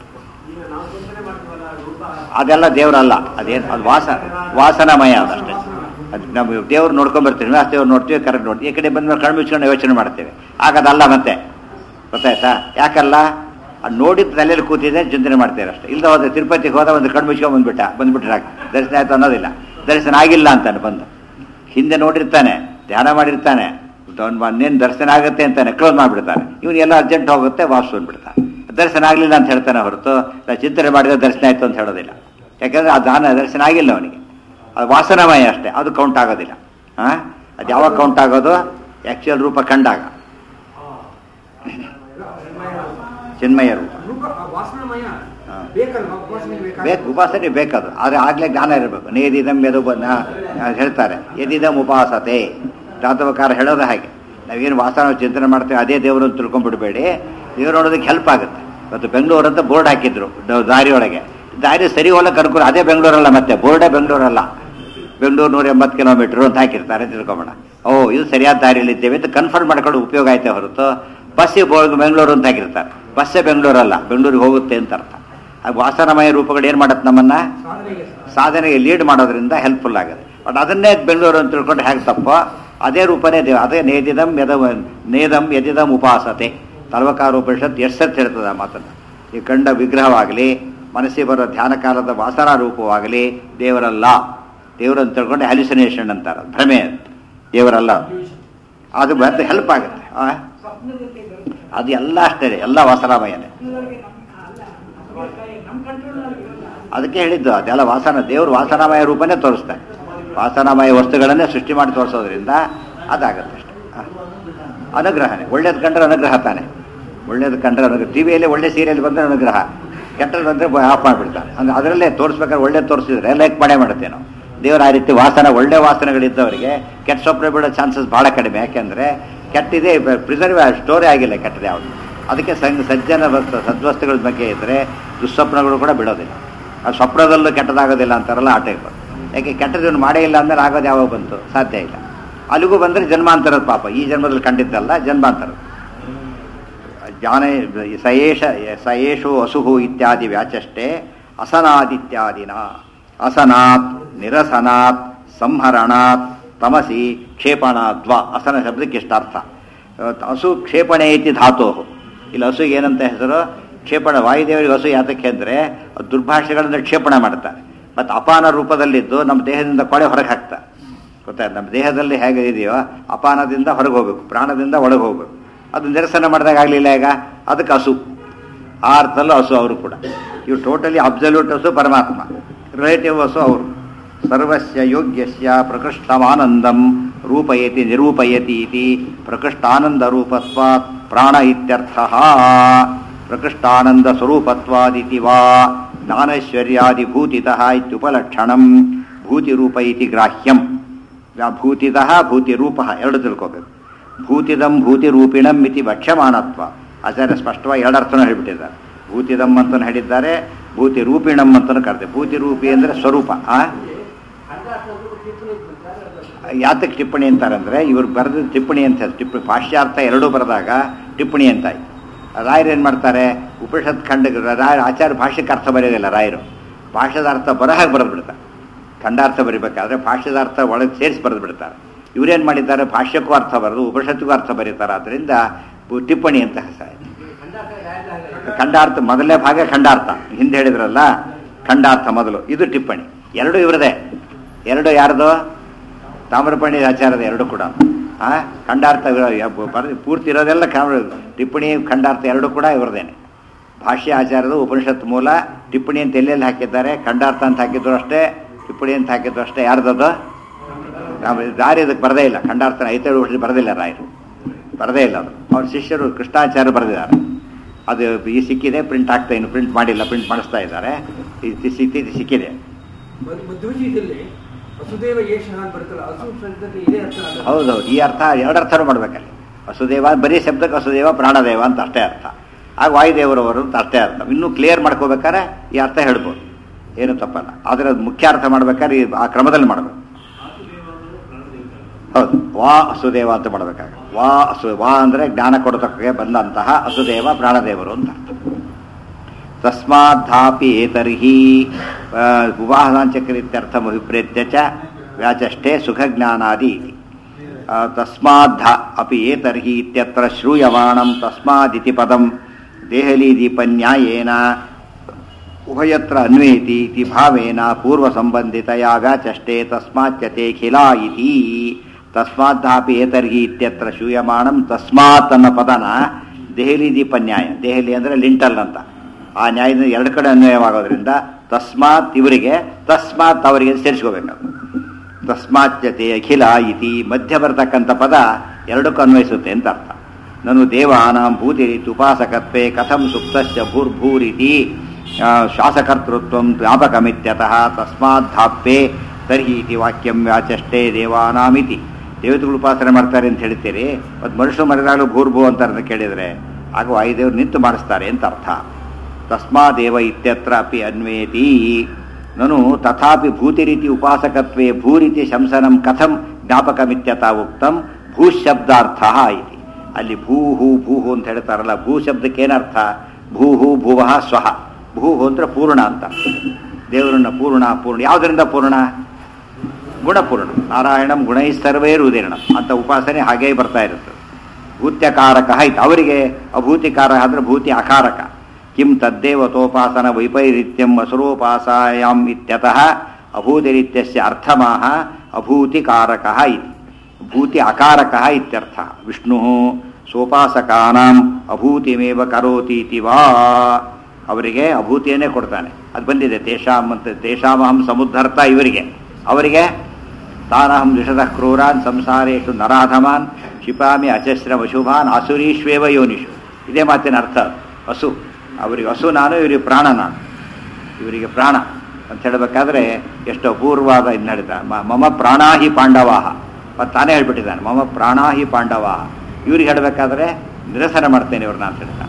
ಅದೆಲ್ಲ ದೇವರಲ್ಲ ಅದೇನು ಅದು ವಾಸ ವಾಸನಮಯ ಅದಷ್ಟೇ ಅದು ನಾವು ದೇವ್ರು ನೋಡ್ಕೊಂಡ್ ಬರ್ತೀವಿ ಶ್ರೀನಿವಾಸ ದೇವ್ರು ನೋಡ್ತೀವಿ ಕರೆಕ್ಟ್ ನೋಡ್ತೀವಿ ಈ ಕಡೆ ಬಂದ್ಮೇಲೆ ಕಣ್ಣು ಮುಚ್ಕೊಂಡು ಯೋಚನೆ ಮಾಡ್ತೇವೆ ಆಗ ಅದಲ್ಲ ಮತ್ತೆ ಗೊತ್ತಾಯ್ತಾ ಯಾಕಲ್ಲ ಅದು ನೋಡಿದ ತಲೆಯಲ್ಲಿ ಕೂತಿದೆ ಚಿಂತನೆ ಮಾಡ್ತೇವೆ ಅಷ್ಟೇ ಇಲ್ಲದ ಹೋದ್ರೆ ತಿರುಪತಿಗೆ ಹೋದ ಒಂದು ಕಣ್ಣು ಮುಚ್ಕೊಂಡು ಬಂದ್ಬಿಟ್ಟ ಬಂದ್ಬಿಟ್ರೆ ಸಾಕು ದರ್ಶನ ಆಯ್ತು ಅನ್ನೋದಿಲ್ಲ ದರ್ಶನ ಆಗಿಲ್ಲ ಅಂತಾನೆ ಬಂದು ಹಿಂದೆ ನೋಡಿರ್ತಾನೆ ಧ್ಯಾನ ಮಾಡಿರ್ತಾನೆ ಇನ್ನೇನು ದರ್ಶನ ಆಗುತ್ತೆ ಅಂತಾನೆ ಕ್ಲೋಸ್ ಮಾಡಿಬಿಡ್ತಾನೆ ಇವನು ಎಲ್ಲ ಅರ್ಜೆಂಟ್ ಹೋಗುತ್ತೆ ವಾಪಸ್ ಬಂದ್ಬಿಡ್ತಾನೆ ದರ್ಶನ ಆಗಲಿಲ್ಲ ಅಂತ ಹೇಳ್ತಾನೆ ಹೊರತು ನಾ ಚಿಂತನೆ ಮಾಡಿದ್ರೆ ದರ್ಶನ ಆಯ್ತು ಅಂತ ಹೇಳೋದಿಲ್ಲ ಯಾಕಂದ್ರೆ ಆ ದಾನ ದರ್ಶನ ಆಗಿಲ್ಲ ಅವನಿಗೆ ಅದು ವಾಸನಮಯ ಅಷ್ಟೇ ಅದು ಕೌಂಟ್ ಆಗೋದಿಲ್ಲ ಹಾಂ ಅದು ಯಾವಾಗ ಕೌಂಟ್ ಆಗೋದು ಆ್ಯಕ್ಚುಯಲ್ ರೂಪ ಕಂಡಾಗ ಚಿನ್ಮಯ ರೂಪ ರೂಪ ಆ ವಾಸನಮಯ ಹಾ. ಬೇಕಲ್ವಾ ಉಪಾಸನೆಗೆ ಬೇಕಾ ಬೇಕು ಉಪಾಸನೆ ಬೇಕದು ಆದರೆ ಆಗ್ಲೇ ಜ್ಞಾನ ಇರಬೇಕು ನೇದಿದಂ ಯದು ಬನ್ನ ಹೇಳ್ತಾರೆ ಯದಿದಂ ಉಪಾಸತೆ ಜಾತವಕಾರ ಹೇಳೋದು ಹಾಗೆ ನಾವೇನು ವಾಸನ ಚಿಂತನೆ ಮಾಡ್ತೇವೆ ಅದೇ ದೇವರು ಅಂತ ತಿಳ್ಕೊಂಡ್ಬಿಡ್ಬೇಡಿ ದೇವ್ರು ನೋಡೋದಕ್ಕೆ ಹೆಲ್ಪ್ ಆಗುತ್ತೆ ಇವತ್ತು ಬೆಂಗಳೂರು ಅಂತ ಬೋರ್ಡ್ ಹಾಕಿದ್ರು ದ- ದಾರಿಯೊಳಗೆ ದಾರಿ ಸರಿ ಹೋಲಕ್ಕೆ ಅನುಕೂಲ ಅದೇ ಬೆಂಗಳೂರಲ್ಲ ಮತ್ತೆ ಬೋರ್ಡೇ ಬೆಂಗಳೂರಲ್ಲ ಬೆಂಗಳೂರು ನೂರ ಎಂಬತ್ತು ಕಿಲೋಮೀಟರ್ ಅಂತ ಹಾಕಿರ್ತಾರೆ ತಿಳ್ಕೊಂಬೇಡ ಓ ಇದು ಸರಿಯಾದ ದಾರಿಯಲ್ಲಿ ಇದ್ದೇವೆ ಅಂತ ಕನ್ಫರ್ಮ್ ಮಾಡ್ಕೊಂಡು ಉಪಯೋಗ ಆಯ್ತೆ ಹೊರತು ಬಸ್ಸಿಗೆ ಬೋರ್ಡ್ ಬೆಂಗಳೂರು ಅಂತ ಹಾಕಿರ್ತಾರೆ ಬಸ್ಸೇ ಬೆಂಗಳೂರಲ್ಲ ಬೆಂಗಳೂರಿಗೆ ಹೋಗುತ್ತೆ ಅಂತ ಅರ್ಥ ಆ ವಾಸನಮಯ ರೂಪಗಳು ಏನು ಮಾಡತ್ತೆ ನಮ್ಮನ್ನ ಸಾಧನೆಗೆ ಸಾಧನೆಗೆ ಲೀಡ್ ಮಾಡೋದ್ರಿಂದ ಹೆಲ್ಪ್ಫುಲ್ ಆಗುತ್ತೆ ಬಟ್ ಅದನ್ನೇ ಬೆಂಗಳೂರು ಅಂತ ತಿಳ್ಕೊಂಡು ಹೇಗೆ ತಪ್ಪೋ ಅದೇ ರೂಪನೇ ದೇವ ಅದೇ ನೇದಿದಂ ಯದ ನೇದಂ ಯದಿದಂ ಉಪಾಸತೆ ತಲ್ವಕಾರ ಉಪನಿಷತ್ ಎಷ್ಟು ಸತ್ ಹೇಳ್ತದೆ ಆ ಮಾತನ್ನು ಈ ಕಂಡ ವಿಗ್ರಹವಾಗಲಿ ಮನಸ್ಸಿಗೆ ಬರೋ ಧ್ಯಾನ ಕಾಲದ ವಾಸನಾ ರೂಪವಾಗಲಿ ದೇವರಲ್ಲ ದೇವರು ಅಂತ ತಿಳ್ಕೊಂಡು ಹ್ಯಾಲ್ಯುಸಿನೇಷನ್ ಅಂತಾರೆ ಭ್ರಮೆ ಅಂತ ದೇವರಲ್ಲ ಅದು ಮತ್ತೆ ಹೆಲ್ಪ್ ಆಗುತ್ತೆ ಆ? ಅದು ಎಲ್ಲ ಅಷ್ಟೇ ಎಲ್ಲ ವಾಸನಾಮಯನೇ ಅದಕ್ಕೆ ಹೇಳಿದ್ದು ಅದೆಲ್ಲ ವಾಸನ ದೇವರು ವಾಸನಾಮಯ ರೂಪನೇ ತೋರಿಸ್ತಾನೆ ವಾಸನಾಮಯ ವಸ್ತುಗಳನ್ನೇ ಸೃಷ್ಟಿ ಮಾಡಿ ತೋರಿಸೋದ್ರಿಂದ ಅದಾಗತ್ತೆ ಅಷ್ಟೇ ಹ. ಅನುಗ್ರಹನೇ ಒಳ್ಳೇದು ಕಂಡ್ರೆ ಅನುಗ್ರಹ ತಾನೆ ಒಳ್ಳೇದು ಕಂಡ್ರೆ ಅನುಗ್ರಹ ಟಿ ವಿಯಲ್ಲಿ ಒಳ್ಳೆ ಸೀರಿಯಲ್ ಬಂದರೆ ಅನುಗ್ರಹ ಕೆಟ್ಟದ್ದು ಬಂದರೆ ಆಫ್ ಮಾಡಿಬಿಡ್ತಾನೆ ಅಂದ್ರೆ ಅದರಲ್ಲೇ ತೋರಿಸ್ಬೇಕಾದ್ರೆ ಒಳ್ಳೇದು ತೋರಿಸಿದ್ರೆ ಲೈಕ್ ಮಾಡೇ ಮಾಡುತ್ತೆ ನಾವು ದೇವರ ಆ ರೀತಿ ವಾಸನೆ ಒಳ್ಳೆ ವಾಸನೆಗಳಿದ್ದವರಿಗೆ ಕೆಟ್ಟ ಸ್ವಪ್ನ ಬೀಳೋ ಚಾನ್ಸಸ್ ಭಾಳ ಕಡಿಮೆ ಯಾಕೆಂದರೆ ಕೆಟ್ಟಿದೆ ಪ್ರಿಸರ್ವ್ ಸ್ಟೋರೇ ಆಗಿಲ್ಲ ಕೆಟ್ಟದೆ ಯಾವುದು ಅದಕ್ಕೆ ಸಂಗ್ ಸಜ್ಜನ ವಸ್ತು ಸದ್ವಸ್ತುಗಳ ಬಗ್ಗೆ ಇದ್ದರೆ ದುಸ್ವಪ್ನಗಳು ಕೂಡ ಬಿಡೋದಿಲ್ಲ ಆ ಸ್ವಪ್ನದಲ್ಲೂ ಕೆಟ್ಟದಾಗೋದಿಲ್ಲ ಅಂತಾರಲ್ಲ ಆ ಟೈಪ್ ಯಾಕೆ ಕೆಟ್ಟದನ್ನು ಮಾಡೇ ಇಲ್ಲ ಅಂದ್ರೆ ಆಗೋದು ಯಾವಾಗ ಬಂತು ಸಾಧ್ಯ ಇಲ್ಲ ಅಲ್ಲಿಗೂ ಬಂದರೆ ಜನ್ಮಾಂತರದ ಪಾಪ ಈ ಜನ್ಮದಲ್ಲಿ ಕಂಡಿದ್ದಲ್ಲ ಜನ್ಮಾಂತರದ ಜ್ಞಾನ ಸಯೇಷ ಸಯೇಷು ಅಸುಹು ಇತ್ಯಾದಿ ವ್ಯಾಚಷ್ಟೇ ಅಸನಾದಿತ್ಯಾದಿನ ಅಸನಾತ್ ನಿರಸನಾತ್ ಸಂಹರಣಾತ್ ತಮಸಿ ಕ್ಷೇಪಣಾದ್ವಾ ಅಸನ ಶಬ್ದಕ್ಕೆ ಇಷ್ಟ ಅರ್ಥ ಹಸು ಕ್ಷೇಪಣೆ ಐತಿ ಧಾತು ಇಲ್ಲಿ ಹಸುಗೆ ಏನಂತ ಹೆಸರು ಕ್ಷೇಪಣ ವಾಯುದೇವರಿಗೆ ಹಸು ಯಾತಕ್ಕೆ ಅಂದರೆ ದುರ್ಭಾಷೆಗಳನ್ನು ಕ್ಷೇಪಣ ಮಾಡ್ತಾರೆ ಮತ್ತು ಅಪಾನ ರೂಪದಲ್ಲಿದ್ದು ನಮ್ಮ ದೇಹದಿಂದ ಕೊಳೆ ಹೊರಗೆ ಹಾಕ್ತಾರೆ ಗೊತ್ತಾಯ್ತು ನಮ್ಮ ದೇಹದಲ್ಲಿ ಹೇಗೆ ಇದೆಯೋ ಅಪಾನದಿಂದ ಹೊರಗೆ ಹೋಗ್ಬೇಕು ಪ್ರಾಣದಿಂದ ಒಳಗೆ ಹೋಗ್ಬೇಕು ಅದು ನಿರಸನ ಮಾಡಿದಾಗ ಆಗಲಿಲ್ಲ ಈಗ ಅದಕ್ಕೆ ಹಸು ಆ ಅರ್ಥದಲ್ಲೂ ಹಸು ಅವರು ಕೂಡ ಇವು ಟೋಟಲಿ ಅಬ್ಸಲ್ಯೂಟ್ ಹಸು ಪರಮಾತ್ಮ ರಿಲೇಟಿವ್ ಹಸು ಅವರು ಸರ್ವಸ್ಯ ಯೋಗ್ಯಸ್ಯ ಪ್ರಕೃಷ್ಟಮಾನಂದಂ ರೂಪಯತಿ ನಿರೂಪಯತಿ ಇತಿ ಪ್ರಕೃಷ್ಟಾನಂದ ರೂಪತ್ವಾತ್ ಪ್ರಾಣ ಇತ್ಯರ್ಥ ಪ್ರಕೃಷ್ಟಾನಂದ ಸ್ವರೂಪತ್ವಾದಿತಿ ವಾ ಜ್ಞಾನೈಶ್ವರ್ಯಾದಿಭೂತಿತಃ ಇತ್ಯುಪಲಕ್ಷಣಂ ಭೂತಿರೂಪ ಇತಿ ಗ್ರಾಹ್ಯಂ ಭೂತಿತಃ ಭೂತಿರೂಪ ಎರಡು ತಿಳ್ಕೋಬೇಕು ಭೂತಿದಂ ಭೂತಿರೂಪಿಣಂ ಇತಿ ವಕ್ಷ್ಯಮಾಣತ್ವ ಆಚಾರ್ಯ ಸ್ಪಷ್ಟವಾಗಿ ಎರಡು ಅರ್ಥನೂ ಹೇಳಿಬಿಟ್ಟಿದ್ದಾರೆ ಭೂತಿದಂ ಅಂತಲೂ ಹೇಳಿದ್ದಾರೆ ಭೂತಿ ರೂಪಿಣಂ ಅಂತಲೂ ಕರೆದೆ ಭೂತಿ ರೂಪಿ ಅಂದರೆ ಸ್ವರೂಪ ಆ ಯಾತಕ್ಕೆ ಟಿಪ್ಪಣಿ ಅಂತಾರಂದ್ರೆ ಇವ್ರು ಬರೆದ ಟಿಪ್ಪಣಿ ಅಂತ ಟಿಪ್ಪಣಿ ಭಾಷ್ಯಾರ್ಥ ಎರಡೂ ಬರೆದಾಗ ಟಿಪ್ಪಣಿ ಅಂತ ಆಯ್ತು ರಾಯರು ಏನು ಮಾಡ್ತಾರೆ ಉಪನಿಷತ್ ಖಂಡ ರಾಯರ ಆಚಾರ್ಯ ಭಾಷೆಗೆ ಅರ್ಥ ಬರೆಯೋದಿಲ್ಲ ರಾಯರು ಭಾಷೆದ ಅರ್ಥ ಬರಹಾಗೆ ಬರೆದು ಬಿಡ್ತಾರೆ ಖಂಡಾರ್ಥ ಬರಿಬೇಕಾದ್ರೆ ಭಾಷ್ಯದ ಅರ್ಥ ಒಳಗೆ ಸೇರಿಸಿ ಬರೆದು ಬಿಡ್ತಾರೆ ಇವರೇನು ಮಾಡಿದ್ದಾರೆ ಭಾಷ್ಯಕ್ಕೂ ಅರ್ಥ ಬರೆದು ಉಪನಿಷತ್ತಿಗೂ ಅರ್ಥ ಬರೀತಾರೆ ಆದ್ದರಿಂದ ಬು- ಟಿಪ್ಪಣಿ ಅಂತ ಹೆಸರಾಯ್ತು ಖಂಡಾರ್ಥ ಮೊದಲನೇ ಭಾಗ ಖಂಡಾರ್ಥ ಹಿಂದೆ ಹೇಳಿದ್ರಲ್ಲ ಖಂಡಾರ್ಥ ಮೊದಲು ಇದು ಟಿಪ್ಪಣಿ ಎರಡು ಇವರದೇ ಎರಡು ಯಾರ್ದು ತಾಮ್ರಪಣಿ ಆಚಾರದ ಎರಡು ಕೂಡ ಆ ಖಂಡಾರ್ಥ ಇವ್ರ- ಯ- ಬರೆದು ಪೂರ್ತಿ ಇರೋದೆಲ್ಲ ಕಾಮ್ರ- ಟಿಪ್ಪಣಿ ಖಂಡಾರ್ಥ ಎರಡು ಕೂಡ ಇವರದೇನೆ ಭಾಷ್ಯ ಆಚಾರದ ಉಪನಿಷತ್ ಮೂಲ ಟಿಪ್ಪಣಿ ಅಂತ ಎಲ್ಲೆಲ್ಲಿ ಹಾಕಿದ್ದಾರೆ ಖಂಡಾರ್ಥ ಅಂತ ಹಾಕಿದ್ರು ಅಷ್ಟೇ ಟಿಪ್ಪಣಿ ಅಂತ ಹಾಕಿದ್ರು ಅಷ್ಟೇ ಯಾರ್ದದು ನಾವು ದಾರಿ ಅದಕ್ಕೆ ಬರದೇ ಇಲ್ಲ ಖಂಡಾರ್ಥನ ಐತೇಳು ವರ್ಷ ಬರೆದಿಲ್ಲ ರಾಯರು ಬರದೇ ಇಲ್ಲ ಅದು ಅವ್ರ ಶಿಷ್ಯರು ಕೃಷ್ಣಾಚಾರ್ಯ ಬರೆದಿದ್ದಾರೆ ಅದು ಈ ಸಿಕ್ಕಿದೆ ಪ್ರಿಂಟ್ ಆಗ್ತಾ ಇನ್ನು ಪ್ರಿಂಟ್ ಮಾಡಿಲ್ಲ ಪ್ರಿಂಟ್ ಮಾಡಿಸ್ತಾ ಇದ್ದಾರೆ ಇದು ಸಿಕ್ಕಿ ಇದು ಸಿಕ್ಕಿದೆ ಮಧ್ವಜೀದಲ್ಲಿ ವಸುದೇವ ಯೇಷ ಅಂತ ಬರ್ತಲ್ಲ ಹಸು ಶಬ್ದಕ್ಕೆ ಇದೇ ಅರ್ಥ ಅಲ್ಲ. ಹೌದೌದು ಈ ಅರ್ಥ ಎರಡು ಅರ್ಥನೂ ಮಾಡ್ಬೇಕಲ್ಲಿ ವಸುದೇವ ಬರೀ ಶಬ್ದಕ್ಕೆ ವಸುದೇವ ಪ್ರಾಣದೇವ ಅಂತ ಅಷ್ಟೇ ಅರ್ಥ ಆಗ ವಾಯುದೇವರವರು ಅಂತ ಅಷ್ಟೇ ಅರ್ಥ ಇನ್ನೂ ಕ್ಲಿಯರ್ ಮಾಡ್ಕೋಬೇಕಾದ್ರೆ ಈ ಅರ್ಥ ಹೇಳ್ಬೋದು ಏನು ತಪ್ಪಲ್ಲ ಆದರೆ ಅದು ಮುಖ್ಯ ಅರ್ಥ ಮಾಡ್ಬೇಕಾದ್ರೆ ಈ- ಆ ಕ್ರಮದಲ್ಲಿ ಮಾಡಬೇಕು ಹೌದು ವಾ ಅಸುದೇವ ಅಂತ ಮಾಡಬೇಕಾಗ ವಾ ಅಸು ವಾ ಅಂದರೆ ಜ್ಞಾನ ಕೊಡತಕ್ಕೆ ಬಂದಂತಹ ಅಸುದೇವ ಪ್ರಾಣದೇವರು ಅಂತ ಅರ್ಥ ತಸ್ಮಾದ್ದಾಪಿ ಏತರ್ಹಿ ಉಪಾಸನಾಂಚಕರಿತ್ಯರ್ಥ ಅಭಿಪ್ರೇತ್ಯ ಚ ವ್ಯಾಚಷ್ಟೇ ಸುಖಜ್ಞಾನಾದಿ ಇತಿ ಆ, ತಸ್ಮಾದ್ಧ ಅಪಿ ಏತರ್ಹಿ ಇತ್ಯತ್ರ ಶ್ರೂಯಮಾಣಂ ತಸ್ಮಾದಿತಿ ಪದಂ ದೇಹಲೀದೀಪನ್ಯಾಯೇನ ಉಭಯತ್ರ ಅನ್ವೇತಿ ಇತಿ ಭಾವೇನ ಪೂರ್ವಸಂಬಂಧಿತಯ ವ್ಯಾಚಷ್ಟೇ ತಸ್ಮಾಚ್ಯತೆ ಖಿಲಾ ಇತಿ ತಸ್ಮಾದ್ದಾಪಿ ಏತರ್ಹಿ ಇತ್ಯತ್ರ ಶೂಯಮಾಣಂ ತಸ್ಮಾತ್ ಅನ್ನೋ ಪದನ ದೆಹಲಿ ದೀಪ ನ್ಯಾಯ ದೆಹಲಿ ಅಂದರೆ ಲಿಂಟಲ್ ಅಂತ ಆ ನ್ಯಾಯದಿಂದ ಎರಡು ಕಡೆ ಅನ್ವಯವಾಗೋದ್ರಿಂದ ತಸ್ಮಾತ್ ಇವರಿಗೆ ತಸ್ಮಾತ್ ಅವರಿಗೆ ಸೇರಿಸ್ಕೋಬೇಕದು ತಸ್ಮಾಚ್ಯತೆ ಅಖಿಲ ಇತಿ ಮಧ್ಯ ಬರ್ತಕ್ಕಂಥ ಪದ ಎರಡಕ್ಕೂ ಅನ್ವಯಿಸುತ್ತೆ ಅಂತ ಅರ್ಥ ನನು ದೇವಾನಾಂ ಭೂತಿರಿತಿ ಉಪಾಸಕತ್ವೇ ಕಥಂ ಸುಪ್ತಶ್ಚ ಭೂರ್ಭೂರಿತಿ ಆ, ಶಾಸಕರ್ತೃತ್ವ ಜ್ಞಾಪಕಮಿತ್ಯತಃ ತಸ್ಮಾದ್ದಾಪ್ಯೆ ತರ್ಹಿ ಇತಿ ವಾಕ್ಯಂ ವ್ಯಾಚಷ್ಟೇ ದೇವಾನಾಮಿತಿ ದೇವತೆಗಳು ಉಪಾಸನೆ ಮಾಡ್ತಾರೆ ಅಂತ ಹೇಳ್ತೀರಿ ಮತ್ತು ಮನುಷ್ಯರು ಮರೆದಾಗಲೂ ಭೂರ್ಭೂ ಅಂತ ಅಂತ ಕೇಳಿದರೆ ಆಗ ವಾಯುದೇವರು ನಿಂತು ಮಾಡಿಸ್ತಾರೆ ಅಂತ ಅರ್ಥ ತಸ್ಮಾದೇವ ಇತ್ಯತ್ರ ಅಪಿ ಅನ್ವೇತಿ ನನು ತಥಾಪಿ ಭೂತಿರೀತಿ ಉಪಾಸಕತ್ವೇ ಭೂರಿತಿ ಶಂಸನಂ ಕಥಂ ಜ್ಞಾಪಕಮಿತ್ಯತ ಉಕ್ತಂ ಭೂಶಬ್ದಾರ್ಥ ಇತಿ ಅಲ್ಲಿ ಭೂಹು ಭೂಹು ಅಂತ ಹೇಳ್ತಾರಲ್ಲ ಭೂ ಶಬ್ದಕ್ಕೆ ಏನರ್ಥ ಭೂಹು ಭುವಃ ಸ್ವಹ ಭೂಹು ಅಂದ್ರೆ ಪೂರ್ಣ ಅಂತ ದೇವರನ್ನ ಪೂರ್ಣ ಪೂರ್ಣ ಯಾವುದರಿಂದ ಪೂರ್ಣ ಗುಣಪೂರ್ಣ ನಾರಾಯಣಂ ಗುಣೈ ಸರ್ವೈರುದೀರ್ಣ ಅಂತ ಉಪಾಸನೆ ಹಾಗೇ ಬರ್ತಾ ಇರುತ್ತೆ ಭೂತ್ಯಕಾರಕ ಇತ್ತು ಅವರಿಗೆ ಅಭೂತಿಕಾರಕ ಅಂದ್ರೆ ಭೂತಿ ಅಕಾರಕ ಕಿಂ ತದ್ದೇವತೋಪಾಸನ ವೈಪರೀತ್ಯಂ ಅಸುರೋಪಾಸಾಯಾಂ ಇತ್ಯತಃ ಅಭೂತಿರಿತ್ಯಸ್ಯ ಅರ್ಥಮಾಹ ಅಭೂತಿಕಾರಕ ಇತಿ ಭೂತಿ ಅಕಾರಕ ಇತ್ಯರ್ಥ ವಿಷ್ಣು ಸೋಪಾಸಕಾನಾಂ ಅಭೂತಿಮೇವ ಕರೋತಿ ಇತಿ ವಾ ಅವರಿಗೆ ಅಭೂತಿಯನ್ನೇ ಕೊಡ್ತಾನೆ ಅದು ಬಂದಿದೆ ತೇಷಾಂ ಅಂತ ತೇಷಾಮಹಂ ಸಮುದ್ಧರ್ಥ ಇವರಿಗೆ ಅವರಿಗೆ ತಾನಹಂ ದ್ವಿಷತಃ ಕ್ರೂರಾನ್ ಸಂಸಾರೇಶು ನರಾಧಮಾನ್ ಕ್ಷಿಪಾಮಿ ಅಚಶ್ರಮ ಶುಭಾನ್ ಅಸುರೀಶ್ವೇವ ಯೋನಿಷು ಇದೇ ಮಾತಿನ ಅರ್ಥ ಹಸು ಅವರಿಗೆ ಹಸು ನಾನು ಇವರಿಗೆ ಪ್ರಾಣ ನಾನು ಇವರಿಗೆ ಪ್ರಾಣ ಅಂತ ಹೇಳಬೇಕಾದ್ರೆ ಎಷ್ಟು ಅಪೂರ್ವವಾದ ಇದು ನಡೀತಾ ಮ- ಮಮ ಪ್ರಾಣಾಹಿ ಪಾಂಡವಾಹ ಮತ್ತು ತಾನೇ ಹೇಳ್ಬಿಟ್ಟಿದ್ದಾನೆ ಮಮ ಪ್ರಾಣಾಹಿ ಪಾಂಡವಾಹ ಇವ್ರಿಗೆ ಹೇಳಬೇಕಾದ್ರೆ ನಿರಸನ ಮಾಡ್ತೇನೆ ಇವ್ರನ್ನ ಅಂತ ಹೇಳ್ತಾನೆ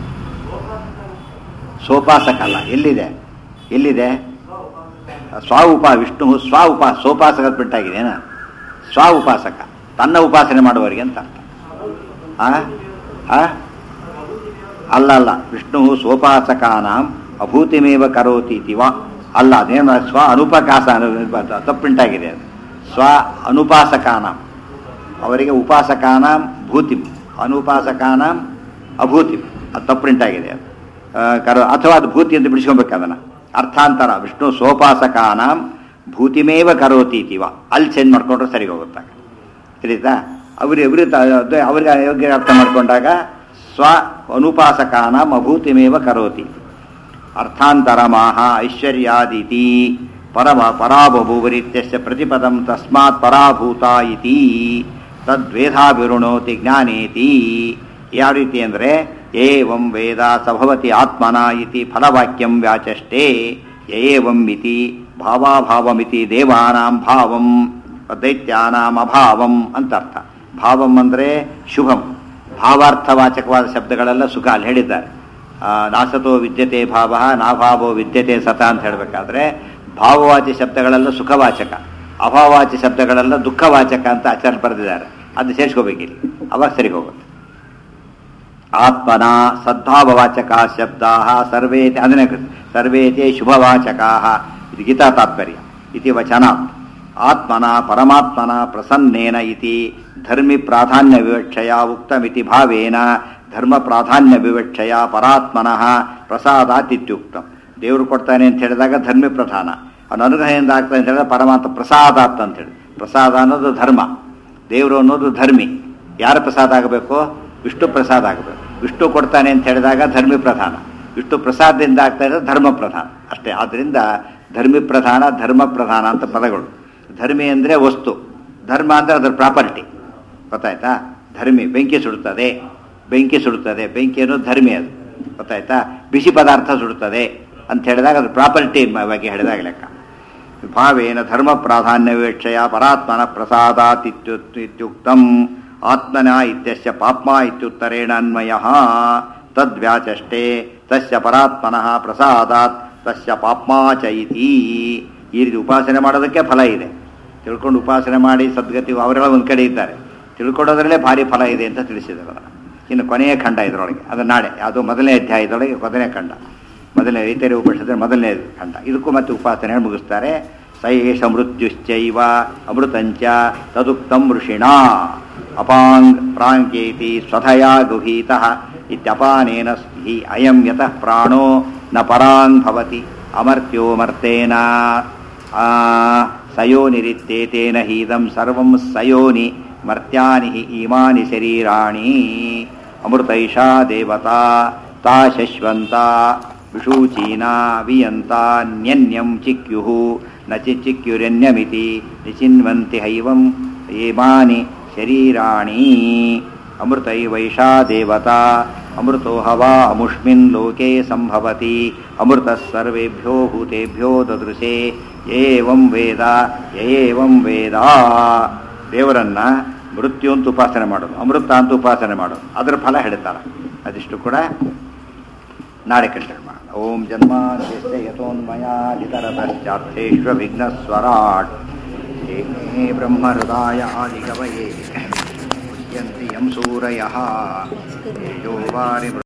ಸೋಪಾಸಕ ಅಲ್ಲ ಎಲ್ಲಿದೆ ಎಲ್ಲಿದೆ ಸ್ವ ಉಪ ವಿಷ್ಣು ಸ್ವ ಉಪ ಸೋಪಾಸಕ ಬಿಟ್ಟಾಗಿದೆ ಏನ ಸ್ವ ಉಪಾಸಕ ತನ್ನ ಉಪಾಸನೆ ಮಾಡುವವರಿಗೆ ಅಂತ ಅರ್ಥ ಆ? ಆ? ಅಲ್ಲ ಅಲ್ಲ ವಿಷ್ಣು ಸೋಪಾಸಕಾನಾಂ ಅಭೂತಿಮೇವ ಕರೋತಿ ಇತಿ ವಾ ಅಲ್ಲ ಅದೇನು ಸ್ವ ಅನುಪಕಾಸ ತಪ್ಪುಂಟಾಗಿದೆ ಅದು ಸ್ವ ಅನುಪಾಸಕಾನಾಂ ಅವರಿಗೆ ಉಪಾಸಕಾನಾಂ ಭೂತಿಂ ಅನುಪಾಸಕಾನಾಂ ಅಭೂತಿಂ ಅದು ತಪ್ಪುಂಟಾಗಿದೆ ಅದು ಆ, ಕರೋ ಅಥವಾ ಅದು ಭೂತಿ ಅಂತ ಬಿಡಿಸ್ಕೊಬೇಕು ಅದನ್ನು ಅರ್ಥಾಂತರ ವಿಷ್ಣು ಸೋಪಾಸಕಾನಾಂ ಭೂತಿಮೇವ ಕರೋತಿ ಇತಿ ವಾ ಅಲ್ಲಿ ಚೇಂಜ್ ಮಾಡ್ಕೊಂಡ್ರೆ ಸರಿ ಹೋಗುತ್ತಾಗ ತಿಳಿತಾ ಅವ್ರಿಗೆ ಅವ್ರಿಗೆ ಅವ್ರಿಗೆ ಯೋಗ್ಯ ಅರ್ಥ ಮಾಡ್ಕೊಂಡಾಗ ಸ್ವ ಅನುಪಾಸಕಾನಾಂ ಅಭೂತಿಮೇವ ಕರೋತಿ ಅರ್ಥಾಂತರಮಾಹ ಐಶ್ವರ್ಯಾದಿತಿ ಪರಮ ಪರಾಬಭೂವರಿತ್ಯಸ್ಯ ಪ್ರತಿಪದಂ ತಸ್ಮಾತ್ ಪರಾಭೂತ ಇತಿ ತದ್ವೇದಾಭಿರುಣೋತಿ ಜ್ಞಾನೇತಿ ಯಾವ ರೀತಿ ಅಂದರೆ ಏವಂ ವೇದ ಸಭವತಿ ಆತ್ಮನ ಇತಿ ಫಲವಾಕ್ಯಂ ವ್ಯಾಚಷ್ಟೇ ಏವಂ ಇತಿ ಭಾವಾಭಾವಮಿತಿ ದೇವಾನಾಂ ಭಾವಂ ದೈತ್ಯಾನಾಂ ಅಭಾವಂ ಅಂತ ಅರ್ಥ ಭಾವಂ ಅಂದರೆ ಶುಭಂ ಭಾವಾರ್ಥವಾಚಕವಾದ ಶಬ್ದಗಳೆಲ್ಲ ಸುಖ ಅಲ್ಲಿ ಹೇಳಿದ್ದಾರೆ ಆ, ನಾಸತೋ ವಿದ್ಯತೆ ಭಾವ ನಾಭಾವೋ ವಿದ್ಯತೆ ಸತ ಅಂತ ಹೇಳಬೇಕಾದ್ರೆ ಭಾವವಾಚಿ ಶಬ್ದಗಳೆಲ್ಲ ಸುಖವಾಚಕ ಅಭಾವವಾಚಿ ಶಬ್ದಗಳೆಲ್ಲ ದುಃಖವಾಚಕ ಅಂತ ಆಚಾರ್ಯ ಬರೆದಿದ್ದಾರೆ ಅದು ಸೇರಿಸ್ಕೋಬೇಕಿಲ್ಲಿ ಅವಾಗ ಸರಿ ಹೋಗುತ್ತೆ ಆತ್ಮನ ಸದ್ಭಾವವಾಚಕ ಶಬ್ದಾ ಸರ್ವೇ ಅದನ್ನೇ ಸರ್ವೇತೆ ಶುಭವಾಚಕಾ ಇದು ಗೀತಾ ತಾತ್ಪರ್ಯ ಇತಿ ವಚನಾತ್ ಆತ್ಮನ ಪರಮಾತ್ಮನ ಪ್ರಸನ್ನೇನ ಇತಿ ಧರ್ಮಿ ಪ್ರಾಧಾನ್ಯ ವಿವಕ್ಷಯ ಉಕ್ತಮಿತಿ ಭಾವೇನ ಧರ್ಮ ಪ್ರಾಧಾನ್ಯ ವಿವಕ್ಷಯ ಪರಾತ್ಮನಃ ಪ್ರಸಾದಾತಿತ್ಯುಕ್ತಂ ದೇವರು ಕೊಡ್ತಾನೆ ಅಂತ ಹೇಳಿದಾಗ ಧರ್ಮಿ ಪ್ರಧಾನ ಅವನ ಅನುಗ್ರಹದಿಂದ ಆಗ್ತಾನೆ ಅಂತ ಹೇಳಿದ್ರೆ ಪರಮಾತ್ಮ ಪ್ರಸಾದಾತ್ ಅಂತ ಹೇಳಿ ಪ್ರಸಾದ ಅನ್ನೋದು ಧರ್ಮ ದೇವರು ಅನ್ನೋದು ಧರ್ಮಿ ಯಾರ ಪ್ರಸಾದ ಆಗಬೇಕು ವಿಷ್ಣು ಪ್ರಸಾದ ಆಗಬೇಕು ವಿಷ್ಣು ಕೊಡ್ತಾನೆ ಅಂತ ಹೇಳಿದಾಗ ಧರ್ಮಿ ಪ್ರಧಾನ ವಿಷ್ಣು ಪ್ರಸಾದದಿಂದ ಆಗ್ತಾ ಇರೋದು ಧರ್ಮ ಪ್ರಧಾನ ಅಷ್ಟೇ ಆದ್ದರಿಂದ ಧರ್ಮಿ ಪ್ರಧಾನ ಧರ್ಮ ಪ್ರಧಾನ ಅಂತ ಪದಗಳು ಧರ್ಮಿ ಅಂದರೆ ವಸ್ತು ಧರ್ಮ ಅಂದರೆ ಅದರ ಪ್ರಾಪರ್ಟಿ ಗೊತ್ತಾಯ್ತಾ ಧರ್ಮಿ ಬೆಂಕಿ ಸುಡುತ್ತದೆ ಬೆಂಕಿ ಸುಡುತ್ತದೆ ಬೆಂಕಿ ಅನ್ನೋದು ಧರ್ಮಿ ಅದು ಗೊತ್ತಾಯ್ತಾ ಬಿಸಿ ಪದಾರ್ಥ ಸುಡುತ್ತದೆ ಅಂತ ಹೇಳಿದಾಗ ಅದು ಪ್ರಾಪರ್ಟಿ ಬಗ್ಗೆ ಹೇಳಿದಾಗ ಲೆಕ್ಕ ಭಾವೇನ ಧರ್ಮ ಪ್ರಾಧಾನ್ಯ ವಿವಕ್ಷಯ ಪರಾತ್ಮನ ಪ್ರಸಾದಾತಿತ್ಯುಕ್ತಂ ಆತ್ಮನ ಇತ್ಯಸ್ಯ ಪಾಪ್ಮ ಇತ್ಯುತ್ತರೇಣ ಅನ್ವಯ ತದ್ವ್ಯಾಚಷ್ಟೇ ತಸ್ಯ ಪರಾತ್ಮನಃ ಪ್ರಸಾದಾತ್ ತಸ್ಯ ಪಾಪ್ಮ ಚ ಇತಿ ಈ ರೀತಿ ಉಪಾಸನೆ ಮಾಡೋದಕ್ಕೆ ಫಲ ಇದೆ ತಿಳ್ಕೊಂಡು ಉಪಾಸನೆ ಮಾಡಿ ಸದ್ಗತಿ ಅವರೆಲ್ಲ ಒಂದು ಕಡೆ ಇದ್ದಾರೆ ತಿಳ್ಕೊಳ್ಳೋದ್ರಲ್ಲೇ ಭಾರಿ ಫಲ ಇದೆ ಅಂತ ತಿಳಿಸಿದ್ದಾರೆ ಅದನ್ನು ಇನ್ನು ಕೊನೆಯ ಖಂಡ ಇದರೊಳಗೆ ಅದು ನಾಳೆ ಅದು ಮೊದಲನೇ ಅಧ್ಯಾಯದೊಳಗೆ ಕೊನೆಯ ಖಂಡ ಮೊದಲನೇ ರೈತರಿ ಉಪನಿಷತ್ತಿನ ಮೊದಲನೇ ಖಂಡ ಇದಕ್ಕೂ ಮತ್ತೆ ಉಪಾಸನೆ ಮುಗಿಸ್ತಾರೆ ಸಯೇಷ ಮೃತ್ಯುಶ್ಚೈವ ಅಮೃತಂಚ ತದುಕ್ತಂ ಋಷಿಣ ಅಪಾಂಗ್ ಪ್ರಾಂಕೇತಿ ಸ್ವಧಯಾ ಗುಹೀತಃ ಇತ್ಯಪಾನೇನ ಹಿ ಅಯಂ ಯತಃ ಪ್ರಾಣೋ ನ ಪರಾಂಗ್ ಭವತಿ ಅಮರ್ತ್ಯೋ ಮರ್ತೇನ ಆ, ಸಯೋನಿರಿತ್ತೇತೇನ ಹೀದಂ ಸರ್ವಂ ಸಯೋನಿ ಮರ್ತ್ಯಾನಿ ಹಿ ಇಮಾನಿ ಶರೀರಾಣಿ ಅಮೃತೈಷಾ ದೇವತಾ ತಾ ಶಶ್ವಂತ ವಿಷೂಚೀನಾ ವಿಯಂತ ನ್ಯನ್ಯಂ ಚಿಕ್ಯುಃ ನ ಚಿಕ್ಯುರನ್ಯಮಿತಿ ನಿಚಿನ್ವಂತಿ ಹೈವಂ ಏಮಾನಿ ಶರೀರಾಣಿ ಅಮೃತೈವೈಷಾ ದೇವತಾ ಅಮೃತೋ ಹವಾ ಅಮುಷ್ಮಿನ್ ಲೋಕೆ ಸಂಭವತಿ ಅಮೃತಃ ಸರ್ವೇಭ್ಯೋ ಭೂತೇಭ್ಯೋ ದದೃಶೆ ಏವಂ ವೇದ ಏವಂ ವೇದ ದೇವರನ್ನ ಮೃತ್ಯು ಅಂತ ಉಪಾಸನೆ ಮಾಡೋದು ಅಮೃತ ಅಂತ ಉಪಾಸನೆ ಮಾಡೋದು ಅದರ ಫಲ ಹೇಳ್ತಾರೆ ಅದಿಷ್ಟು ಕೂಡ ನಾಳೆ ಕಂಟಿನ್ಯೂ ಮಾಡೋಣ ಓಂ ಜನ್ಮಾದ್ಯಸ್ಯ ಯಥೋನ್ಮಯಾದಿತರತಶ್ಚಾರ್ಥೇಶ್ವ ವಿಘ್ನಸ್ವರಾಟ್ ಏನೇ ಬ್ರಹ್ಮಹೃದಾಯ ಆದಿಗವಯೇ ಮುಚ್ಯಂತಿ ಯಂ ಸೂರಯಃ ತೇಜೋ ವಾರಿ